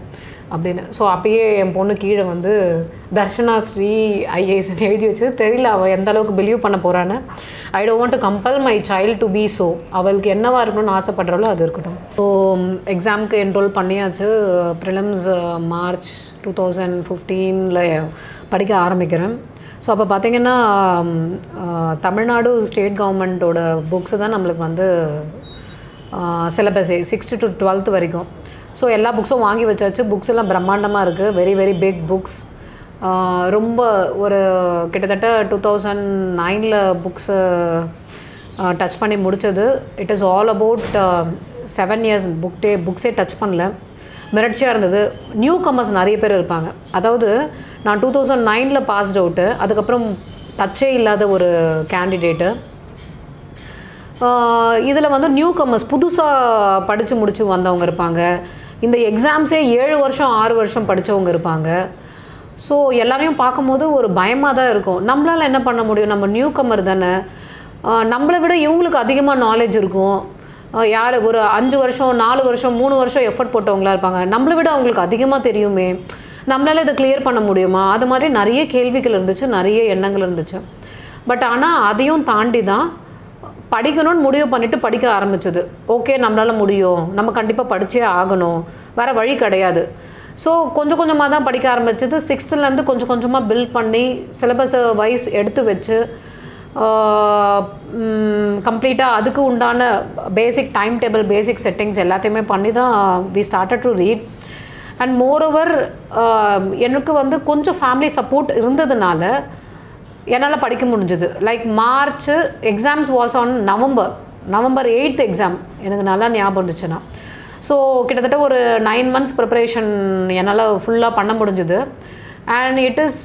அப்படின்னு ஸோ அப்பயே என் பொண்ணு கீழே வந்து தர்ஷனா ஸ்ரீ ஐஏஎஸ்ன்னு எழுதி வச்சது தெரியல அவள் எந்த அளவுக்கு பிலீவ் பண்ண போகிறான்னு I don't want to compel my child to be so அவளுக்கு என்னவா இருக்கணும்னு ஆசைப்படுறாளோ அது இருக்கட்டும் ஸோ எக்ஸாமுக்கு என்ரோல் பண்ணியாச்சு ப்ரிலிம்ஸ் மார்ச் டூ தௌசண்ட் ஃபிஃப்டீனில் படிக்க ஆரம்பிக்கிறேன் ஸோ அப்போ பார்த்தீங்கன்னா ம், ஆஹ், தமிழ்நாடு ஸ்டேட் கவர்மெண்ட்டோட புக்ஸு தான் நம்மளுக்கு வந்து சிலபஸே சிக்ஸ்த்து டு டுவெல்த் வரைக்கும் ஸோ எல்லா புக்ஸும் வாங்கி வச்சாச்சு புக்ஸ் எல்லாம் பிரம்மாண்டமாக இருக்குது வெரி வெரி பிக் புக்ஸ் ரொம்ப ஒரு கிட்டத்தட்ட டூ தௌசண்ட் நைனில் புக்ஸு டச் பண்ணி முடிச்சது it is all about seven years புக்டே புக்ஸே டச் பண்ணல மிரட்சியாக இருந்தது நியூ கமர்ஸ் நிறைய பேர் இருப்பாங்க அதாவது நான் டூ தௌசண்ட் நைனில் பாஸ்ட் அவுட்டு அதுக்கப்புறம் டச்சே இல்லாத ஒரு கேண்டிடேட்டு இதில் வந்து நியூ கமர்ஸ் புதுசாக படித்து முடிச்சு வந்தவங்க இருப்பாங்க இந்த எக்ஸாம்ஸே ஏழு வருஷம் ஆறு வருஷம் படித்தவங்க இருப்பாங்க ஸோ எல்லாரையும் பார்க்கும்போது ஒரு பயமாக தான் இருக்கும் நம்மளால் என்ன பண்ண முடியும் நம்ம நியூ கமர் தானே ஆஹ் நம்மளை விட இவங்களுக்கு அதிகமாக நாலேஜ் இருக்கும் ஆஹ் யார் ஒரு அஞ்சு வருஷம் நாலு வருஷம் மூணு வருஷம் எஃபர்ட் போட்டவங்களா இருப்பாங்க நம்மளை விட அவங்களுக்கு அதிகமாக தெரியுமே நம்மளால இதை கிளியர் பண்ண முடியுமா அது மாதிரி நிறைய கேள்விகள் இருந்துச்சு நிறைய எண்ணங்கள் இருந்துச்சு பட் ஆனால் அதையும் தாண்டி தான் படிக்கணும்னு முடிவு பண்ணிட்டு படிக்க ஆரம்பிச்சது ஓகே நம்மளால் முடியும் நம்ம கண்டிப்பாக படிச்சே ஆகணும் வேற வழி கிடையாது ஸோ கொஞ்சம் கொஞ்சமாக தான் படிக்க ஆரம்பிச்சது சிக்ஸ்த்துலேருந்து கொஞ்சம் கொஞ்சமாக பில்ட் பண்ணி சிலபஸ் வைஸ் எடுத்து வச்சு கம்ப்ளீட்டாக அதுக்கு உண்டான basic time table basic settings எல்லாத்தையுமே பண்ணி தான் we started to read and moreover எனக்கு வந்து கொஞ்சம் ஃபேமிலி சப்போர்ட் இருந்ததுனால என்னால் படிக்க முடிஞ்சது like March exams was on November November eighth exam எனக்கு நல்லா ஞாபகம் இருந்துச்சுன்னா ஸோ கிட்டத்தட்ட ஒரு நைன் மந்த்ஸ் ப்ரிப்பரேஷன் என்னால் ஃபுல்லாக பண்ண முடிஞ்சுது and it is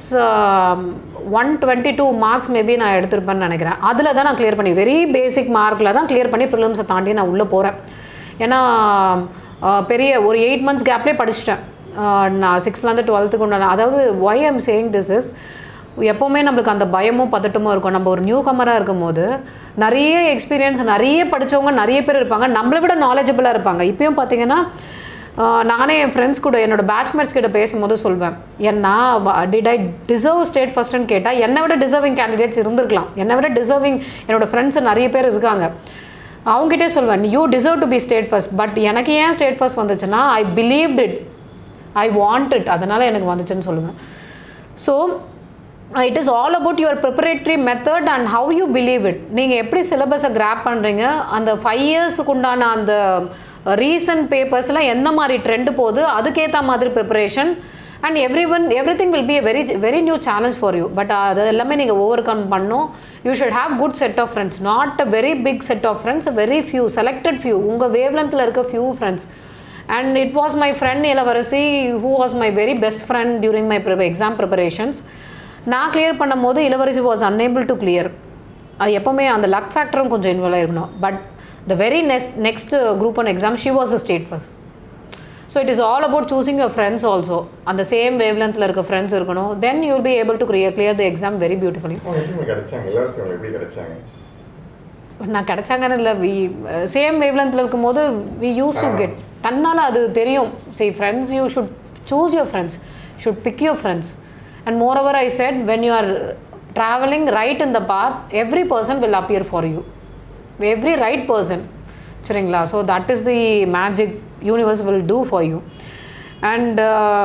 one twenty two marks maybe நான் எடுத்திருப்பேன்னு நினைக்கிறேன் அதில் தான் நான் கிளியர் பண்ணி வெரி பேசிக் மார்க்கில் தான் கிளியர் பண்ணி ப்ரிலிம்ஸை தாண்டி நான் உள்ளே போகிறேன் ஏன்னா ஆஹ், பெரிய ஒரு எயிட் மந்த்ஸ் கேப்லேயே படிச்சிட்டேன் ஆஹ், நான் சிக்ஸ்த்லேருந்து டுவெல்த்துக்கு உண்டான அதாவது why I'm saying this is எப்போவுமே நம்மளுக்கு அந்த பயமும் பதட்டமும் இருக்கும் நம்ம ஒரு நியூ கமராக இருக்கும் போது நிறைய எக்ஸ்பீரியன்ஸ் நிறைய படித்தவங்க நிறைய பேர் இருப்பாங்க நம்மளை விட நாலேஜபிளாக இருப்பாங்க இப்பயும் பார்த்தீங்கன்னா ஆஹ், நானே என் ஃப்ரெண்ட்ஸ் கூட என்னோட பேட்ச்மேட்ஸ் கிட்ட பேசும்போது சொல்வேன் ஏன்னா டிட் ஐ டிசர்வ் ஸ்டேட் ஃபர்ஸ்ட்னு கேட்டால் என்னை விட டிசர்விங் கேண்டிடேட்ஸ் இருந்திருக்கலாம் என்னை விட டிசர்விங் என்னோட ஃப்ரெண்ட்ஸ் நிறைய பேர் இருக்காங்க அவங்ககிட்டே சொல்வேன் you deserve to be state first but எனக்கு ஏன் ஸ்டேட் ஃபர்ஸ்ட் வந்துச்சுன்னா I believed it I want it அதனால் எனக்கு வந்துச்சுன்னு சொல்லுவேன் so it is all about your preparatory method and how you believe it நீங்கள் எப்படி சிலபஸை கிராப் பண்ணுறீங்க அந்த ஃபைவ் இயர்ஸுக்கு உண்டான அந்த ரீசன்ட் பேப்பர்ஸ்லாம் எந்த மாதிரி ட்ரெண்ட் போகுது அதுக்கேற்ற மாதிரி preparation and every one every thing will be a very very new challenge for you but அது எல்லாமே நீங்கள் ஓவர் கம் பண்ணும் you should have good set of friends not a very big set of friends very few selected few உங்கள் வேவ்லென்த்தில் இருக்க few friends and it was my friend Ilavarasi who was my very best friend during my exam preparations நான் clear பண்ணும்போது Ilavarasi was unable to clear அது எப்போவுமே அந்த luck ஃபேக்டரும் கொஞ்சம் involve ஆயிருக்கணும் but the very next next group one exam she was a state first so it is all about choosing your friends also அந்த same வேவ்லென்த்தில் இருக்க ஃப்ரெண்ட்ஸ் இருக்கணும் then you will be able to clear clear the exam very beautifully அவங்க எப்படி கிடைச்சாங்க இளவரசி அவங்க எப்படி கிடைச்சாங்க நான் கிடைச்சாங்கன்னு இல்லை வி சேம் வேவ்லென்த்தில் இருக்கும்போது வி யூஸ் டு கெட் தன்னால் அது தெரியும் சரி friends you should choose your friends should pick your friends and moreover I said when you are travelling right in the path every person will appear for you every right person சரிங்களா so that is the magic universe will do for you and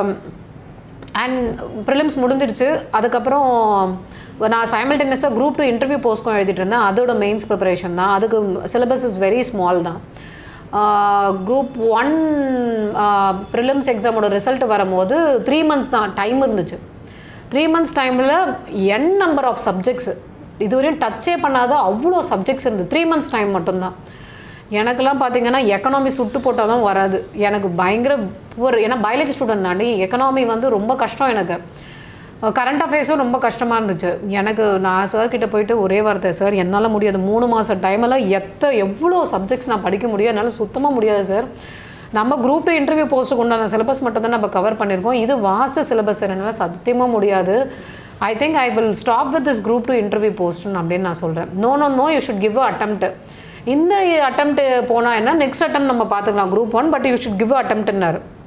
and prelims முடிஞ்சிடுச்சு அதுக்கப்புறம் நான் சைமல்டேனியஸாக group two interview போஸ்ட்க்கும் எழுதிட்டு இருந்தேன் அதோட mains preparation தான் அதுக்கு சிலபஸ் இஸ் வெரி ஸ்மால் தான் குரூப் ஒன் ப்ரிலிம்ஸ் எக்ஸாமோட ரிசல்ட் வரும்போது த்ரீ மந்த்ஸ் தான் டைம் இருந்துச்சு த்ரீ மந்த்ஸ் டைமில் என் நம்பர் ஆஃப் சப்ஜெக்ட்ஸ் இதுவரையும் டச்சே பண்ணாத அவ்வளோ சப்ஜெக்ட்ஸ் இருந்து த்ரீ மந்த்ஸ் டைம் மட்டும்தான் எனக்கெல்லாம் பார்த்தீங்கன்னா எக்கனாமி சுட்டு போட்டாலும் வராது எனக்கு பயங்கர புவர் ஏன்னா பயாலஜி ஸ்டூடெண்ட் தாண்டி எக்கனாமி வந்து ரொம்ப கஷ்டம் எனக்கு கரண்ட் அஃபேர்ஸும் ரொம்ப கஷ்டமாக இருந்துச்சு எனக்கு நான் சார் கிட்ட போயிட்டு ஒரே வார்த்தை சார் என்னால் முடியாது மூணு மாதம் டைமெல்லாம் எத்த எவ்வளோ சப்ஜெக்ட்ஸ் நான் படிக்க முடியும் என்னால் சுத்தமாக முடியாது சார் நம்ம குரூப் டூ இன்டர்வியூ போஸ்ட்டுக்கு உண்டான சிலபஸ் மட்டும் தான் நம்ம கவர் பண்ணியிருக்கோம் இது வாஸ்ட் சிலபஸ் என்னால் சத்தியமாக முடியாது I think I will stop with this group two interview போஸ்ட்னு அப்படின்னு நான் சொல்கிறேன் no no no you should give a attempt இந்த attempt போனால் என்ன நெக்ஸ்ட் attempt நம்ம பார்த்துக்கலாம் group one but you should give அட்டம்ப்ட்னாரு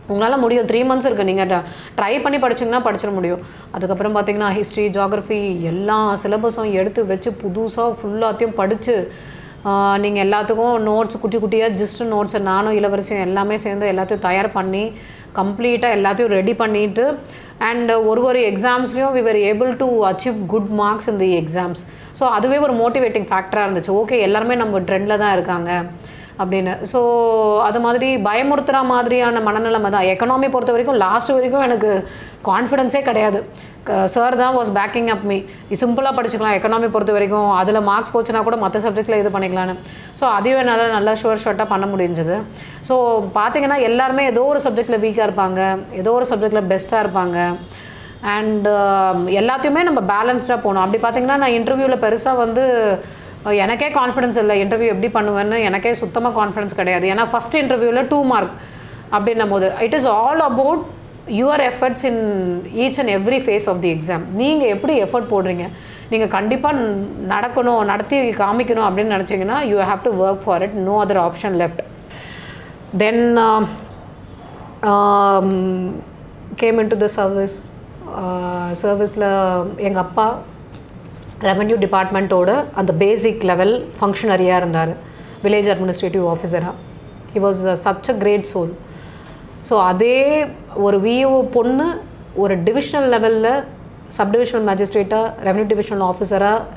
உங்களால் முடியும் த்ரீ மந்த்ஸ் இருக்குது நீங்கள் ட்ரை பண்ணி படிச்சிங்கன்னா படிச்சிட முடியும் அதுக்கப்புறம் பார்த்தீங்கன்னா ஹிஸ்ட்ரி ஜாகிரஃபி எல்லா சிலபஸும் எடுத்து வச்சு புதுசாக ஃபுல்லாத்தையும் படித்து நீங்கள் எல்லாத்துக்கும் நோட்ஸ் குட்டி குட்டியாக ஜஸ்ட் நோட்ஸ் நானும் இளவரசியும் எல்லாமே சேர்ந்து எல்லாத்தையும் தயார் பண்ணி கம்ப்ளீட்டாக எல்லாத்தையும் ரெடி பண்ணிவிட்டு அண்ட் ஒரு ஒரு எக்ஸாம்ஸ்லேயும் we were able to achieve good marks in the exams so அதுவே ஒரு மோட்டிவேட்டிங் ஃபேக்டராக இருந்துச்சு ஓகே எல்லாருமே நம்ம ட்ரெண்டில் தான் இருக்காங்க அப்படின்னு ஸோ அது மாதிரி பயமுறுத்துகிற மாதிரியான மனநிலைமை தான் எக்கனாமி பொறுத்த வரைக்கும் லாஸ்ட் வரைக்கும் எனக்கு கான்ஃபிடென்ஸே கிடையாது சார் தான் வாஸ் பேக்கிங் அப் மீ சிம்பிளாக படிச்சுக்கலாம் எக்கனாமி பொறுத்த வரைக்கும் அதில் மார்க்ஸ் போச்சுன்னா கூட மற்ற சப்ஜெக்டில் இது பண்ணிக்கலான்னு ஸோ அதையும் என்னால் நல்லா ஷுவர் ஷார்ட்டாக பண்ண முடிஞ்சது ஸோ பார்த்தீங்கன்னா எல்லாருமே ஏதோ ஒரு சப்ஜெக்டில் வீக்காக இருப்பாங்க ஏதோ ஒரு சப்ஜெக்டில் பெஸ்ட்டாக இருப்பாங்க அண்ட் எல்லாத்தையுமே நம்ம பேலன்ஸ்டாக போகணும் அப்படி பார்த்தீங்கன்னா நான் இன்டர்வியூவில் பெருசாக வந்து அஹ், எனக்கே கான்ஃபிடன்ஸ் இல்லை இன்டர்வியூ எப்படி பண்ணுவேன்னு எனக்கே சுத்தமாக கான்ஃபிடன்ஸ் கிடையாது ஏன்னா ஃபஸ்ட் இன்டர்வியூவில் டூ மார்க் அப்படின்னும் போது it is all about your efforts in each and every phase of the exam நீங்கள் எப்படி எஃபர்ட் போடுறீங்க நீங்கள் கண்டிப்பாக நடக்கணும் நடத்தி காமிக்கணும் அப்படின்னு நினச்சிங்கன்னா you have to work for it no other option left then came in to the service சர்வீஸில் எங்கள் அப்பா ரெவென்யூ டிபார்ட்மெண்ட்டோட அந்த பேசிக் லெவல் ஃபங்க்ஷனரியாக இருந்தார் வில்லேஜ் அட்மினிஸ்ட்ரேட்டிவ் ஆஃபீஸராக he was such a great soul so அதே ஒரு விஓ பொண்ணு ஒரு டிவிஷனல் லெவலில் சப் டிவிஷனல் மேஜிஸ்ட்ரேட்டாக ரெவென்யூ டிவிஷனல் ஆஃபீஸராக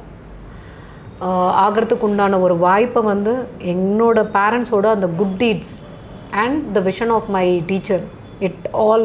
ஆகிறதுக்கு உண்டான ஒரு வாய்ப்பை வந்து என்னோட பேரண்ட்ஸோட அந்த good deeds and the vision of my teacher it all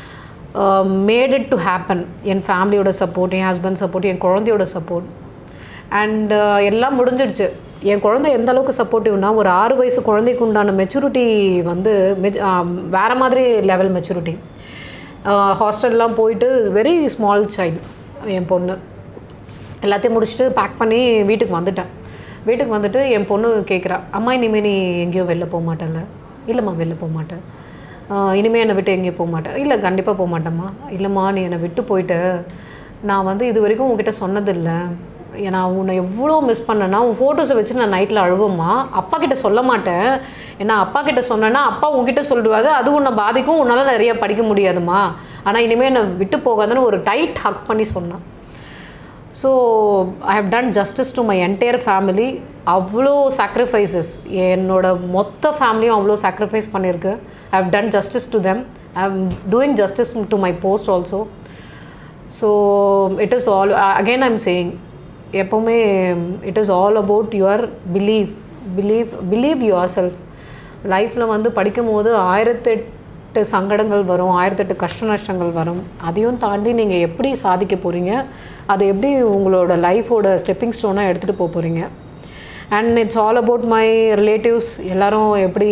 made it to happen என் ஃபேமிலியோட சப்போர்ட் என் ஹஸ்பண்ட் சப்போர்ட் என் குழந்தையோட சப்போர்ட் அண்ட் எல்லாம் முடிஞ்சிடுச்சு என் குழந்தை எந்த அளவுக்கு சப்போர்ட்டிவ்னா ஒரு ஆறு வயசு குழந்தைக்கு உண்டான மெச்சூரிட்டி வந்து மெச் வேறு மாதிரி லெவல் மெச்சூரிட்டி ஹாஸ்டல்லாம் போயிட்டு வெரி ஸ்மால் சைல்டு என் பொண்ணு எல்லாத்தையும் முடிச்சுட்டு பேக் பண்ணி வீட்டுக்கு வந்துட்டேன் வீட்டுக்கு வந்துட்டு என் பொண்ணு கேட்குறா அம்மா இனிமேல் நீ எங்கேயும் வெளில போக மாட்டேன்ல இல்லைம்மா வெளில போக மாட்டேன் ஆஹ் இனிமேல் என்னை விட்டு எங்கேயும் போக மாட்டேன் இல்லை கண்டிப்பாக போக மாட்டேம்மா இல்லைம்மா நீ என்னை விட்டு போயிட்ட நான் வந்து இது வரைக்கும் உங்ககிட்ட சொன்னதில்லை நான் உன்னை எவ்வளோ மிஸ் பண்ணேன்னா உன் ஃபோட்டோஸை வச்சு நான் நைட்டில் அழுவேம்மா அப்பா கிட்ட சொல்ல மாட்டேன் ஏன்னா அப்பா கிட்ட சொன்னேன்னா அப்பா உன்கிட்ட சொல்லிடுவாரு அது உன்னை பாதிக்கும் உன்னால் நிறைய படிக்க முடியாதும்மா ஆனால் இனிமேல் என்னை விட்டு போகாதுன்னு ஒரு டைட் ஹக் பண்ணி சொன்னேன் so I have done justice to my entire family அவ்வளோ சாக்ரிஃபைசஸ் என்னோட மொத்த ஃபேமிலியும் அவ்வளோ சாக்ரிஃபைஸ் பண்ணியிருக்கு I have done justice to them I am doing justice to my post also so it is all again I'm saying எப்போவுமே it is all about your believe believe believe yourself லைஃப்பில் வந்து படிக்கும் போது ஆயிரத்தெட்டு சங்கடங்கள் வரும் ஆயிரத்தெட்டு கஷ்ட நஷ்டங்கள் வரும் அதையும் தாண்டி நீங்கள் எப்படி சாதிக்க போகிறீங்க அது எப்படி உங்களோட லைஃபோட ஸ்டெப்பிங் ஸ்டோனாக எடுத்துகிட்டு போக போகிறீங்க and it's all about my relatives எல்லாரும் எப்படி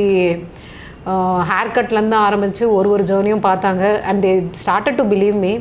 ஹேர் கட்லேருந்து ஆரம்பித்து ஒரு ஒரு ஜேர்னியும் பார்த்தாங்க and they started to believe me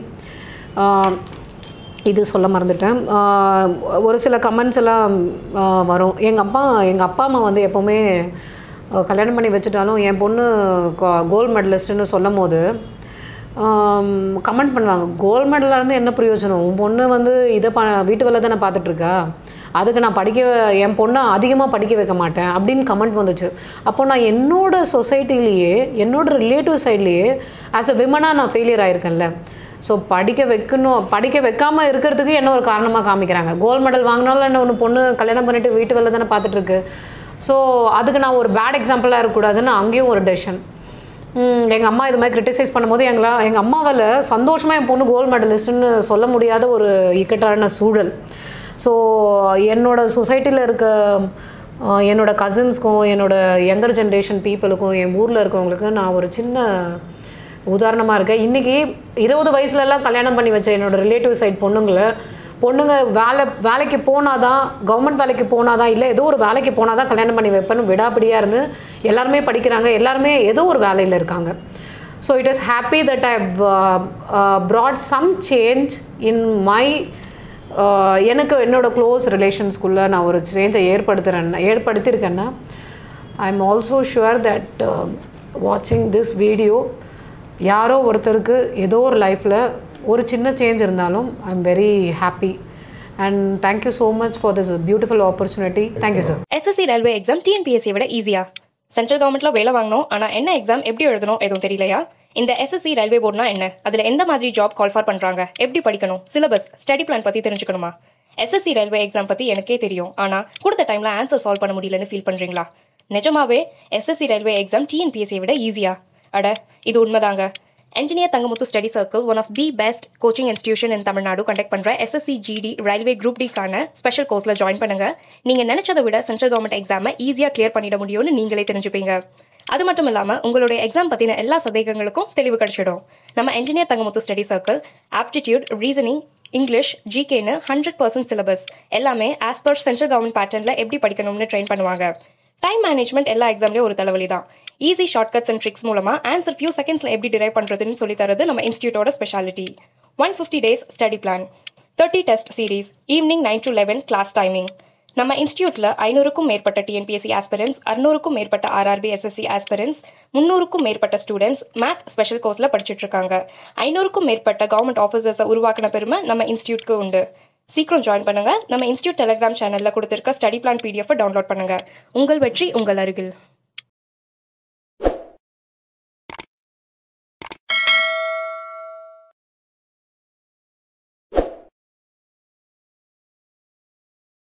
இது சொல்ல மறந்துட்டேன் ஆஹ் ஒரு சில கமெண்ட்ஸ் எல்லாம் ஆஹ் வரும் எங்கள் அப்பா எங்கள் அப்பா அம்மா வந்து எப்போவுமே ஆஹ் கல்யாணம் பண்ணி வச்சுட்டாலும் என் பொண்ணு கோல்டு மெடலிஸ்ட்டுன்னு சொல்லும் போது கமெண்ட் பண்ணுவாங்க கோல்டு மெடலாக இருந்து என்ன பிரயோஜனம் உன் பொண்ணு வந்து இதை ப வீட்டு வேலை தானே பார்த்துட்ருக்கா அதுக்கு நான் படிக்க என் பொண்ணை அதிகமாக படிக்க வைக்க மாட்டேன் அப்படின்னு கமெண்ட் வந்துச்சு அப்போ நான் என்னோட சொசைட்டிலேயே என்னோட ரிலேட்டிவ் சைட்லேயே ஆஸ் அ விமனாக நான் ஃபெயிலியர் ஆயிருக்கேன்ல ஸோ படிக்க வைக்கணும் படிக்க வைக்காமல் இருக்கிறதுக்கு என்ன ஒரு காரணமாக காமிக்கிறாங்க கோல்டு மெடல் வாங்கினாலும் என்ன ஒன்று பொண்ணு கல்யாணம் பண்ணிட்டு வீட்டு வேலை தானே பார்த்துட்ருக்கு ஸோ அதுக்கு நான் ஒரு பேட் எக்ஸாம்பிளாக இருக்கக்கூடாதுன்னு அங்கேயும் ஒரு டெசிஷன் எங்கள் அம்மா இது மாதிரி கிரிட்டிசைஸ் பண்ணும்போது எங்களா எங்கள் அம்மாவால் சந்தோஷமாக என் பொண்ணு கோல்டு மெடலிஸ்ட்டுன்னு சொல்ல முடியாத ஒரு இக்கட்டான சூழல் ஸோ என்னோட சொசைட்டியில் இருக்க அஹ், என்னோட கசின்ஸ்க்கும் என்னோட யங்கர் ஜென்ரேஷன் பீப்புளுக்கும் என் ஊரில் இருக்கவங்களுக்கு நான் ஒரு சின்ன உதாரணமாக இருக்கேன் இன்றைக்கி இருபது வயசுலலாம் கல்யாணம் பண்ணி வச்ச என்னோட ரிலேட்டிவ் சைட் பொண்ணுங்களை பொண்ணுங்க வேலை வேலைக்கு போனால் தான் கவர்மெண்ட் வேலைக்கு போனால் தான் இல்லை ஏதோ ஒரு வேலைக்கு போனால் தான் கல்யாணம் பண்ணி வைப்பேன்னு விடாப்பிடியாக இருந்து எல்லாருமே படிக்கிறாங்க எல்லாருமே ஏதோ ஒரு வேலையில் இருக்காங்க so it is happy that I brought some change in my எனக்கு என்னோட க்ளோஸ் ரிலேஷன்ஸ்குள்ளே நான் ஒரு சேஞ்சை ஏற்படுத்துகிறேன் ஏற்படுத்தியிருக்கேன்னா I am also sure that வாட்சிங் திஸ் வீடியோ யாரோ ஒருத்தருக்கு ஏதோ ஒரு லைஃப்பில் ஒரு சின்ன சேஞ்ச் இருந்தாலும் I am very happy and thank you so much for this beautiful opportunity thank you sir SSC railway exam டிஎன்பிஎஸ்சியை விட ஈஸியா சென்ட்ரல் கவர்மெண்ட்ல வேலை வாங்கணும் ஆனால் என்ன எக்ஸாம் எப்படி எழுதணும் எதுவும் தெரியலையா இந்த எஸ்எஸ்சி ரயில்வே போர்டுனா என்ன அதில் எந்த மாதிரி ஜாப் கால்ஃபார் பண்ணுறாங்க எப்படி படிக்கணும் சிலபஸ் ஸ்டடி பிளான் பற்றி தெரிஞ்சுக்கணுமா எஸ்எஸ்சி ரயில்வே எக்ஸாம் பற்றி எனக்கே தெரியும் ஆனால் கொடுத்த டைமில் ஆன்சர் சால்வ் பண்ண முடியலன்னு ஃபீல் பண்ணுறீங்களா நிஜமாவே எஸ்எஸ்சி ரயில்வே எக்ஸாம் டிஎன்பிஎஸ்சியை விட ஈஸியா அட இது உண்மைதாங்க engineer Thangamuthu study circle one of the best coaching institution in Tamil Nadu conduct பண்ணுற எஸ்எஸ்சி ஜிடி ரயில்வே குரூப் டிக்கான ஸ்பெஷல் கோர்ஸில் ஜாயின் பண்ணுங்க நீங்கள் நினைச்சதை விட சென்ட்ரல் கவர்மெண்ட் எக்ஸாமை ஈஸியாக கிளியர் பண்ணிட முடியும்னு நீங்களே தெரிஞ்சுப்பீங்க அது மட்டும் இல்லாமல் உங்களுடைய எக்ஸாம் பற்றின எல்லா சந்தேகங்களுக்கும் தெளிவு கிடைச்சிடும் நம்ம engineer Thangamuthu study circle aptitude reasoning English ஜிகேன்னு ஹண்ட்ரட் பர்சன்ட் சிலபஸ் எல்லாமே ஆஸ் பர் சென்ட்ரல் கவர்மெண்ட் பேட்டர்னில் எப்படி படிக்கணும்னு ட்ரெயின் பண்ணுவாங்க டைம் மேனேஜ்மெண்ட் எல்லா எக்ஸாம்லேயும் ஒரு தலைவலி தான் ஈஸி ஷார்ட்கட்ஸ் அண்ட் ட்ரிக்ஸ் மூலமாக ஆன்சர் ஃபியூ செகண்ட்ஸில் எப்படி டிரைவ் பண்ணுறதுன்னு சொல்லி தரது நம்ம இன்ஸ்டியூட்டோட speciality one fifty days study plan thirty test series evening nine to eleven class timing நம்ம இன்ஸ்டியூட்டில் ஐநூறுக்கும் மேற்பட்ட டிஎன்பிஎஸ்சி ஆஸ்பிரன்ஸ் அறுநூறுக்கும் மேற்பட்ட ஆர்ஆர்பி எஸ்எஸ்சி ஆஸ்பிரன்ஸ் முந்நூறுக்கும் மேற்பட்ட ஸ்டூடெண்ட்ஸ் மேத் ஸ்பெஷல் கோர்ஸில் படிச்சுட்டு இருக்காங்க ஐநூறுக்கும் மேற்பட்ட கவர்மெண்ட் ஆஃபீஸர்ஸை உருவாக்கின பெருமை நம்ம இன்ஸ்டியூட்க்கு உண்டு சீக்கிரம் ஜாயின் பண்ணுங்க நம்ம இன்ஸ்டியூட் டெலிகிராம் சேனலில் கொடுத்துருக்க ஸ்டடி பிளான் பிடிஎஃப் டவுன்லோட் பண்ணுங்க உங்கள் வெற்றி உங்கள் அருகில்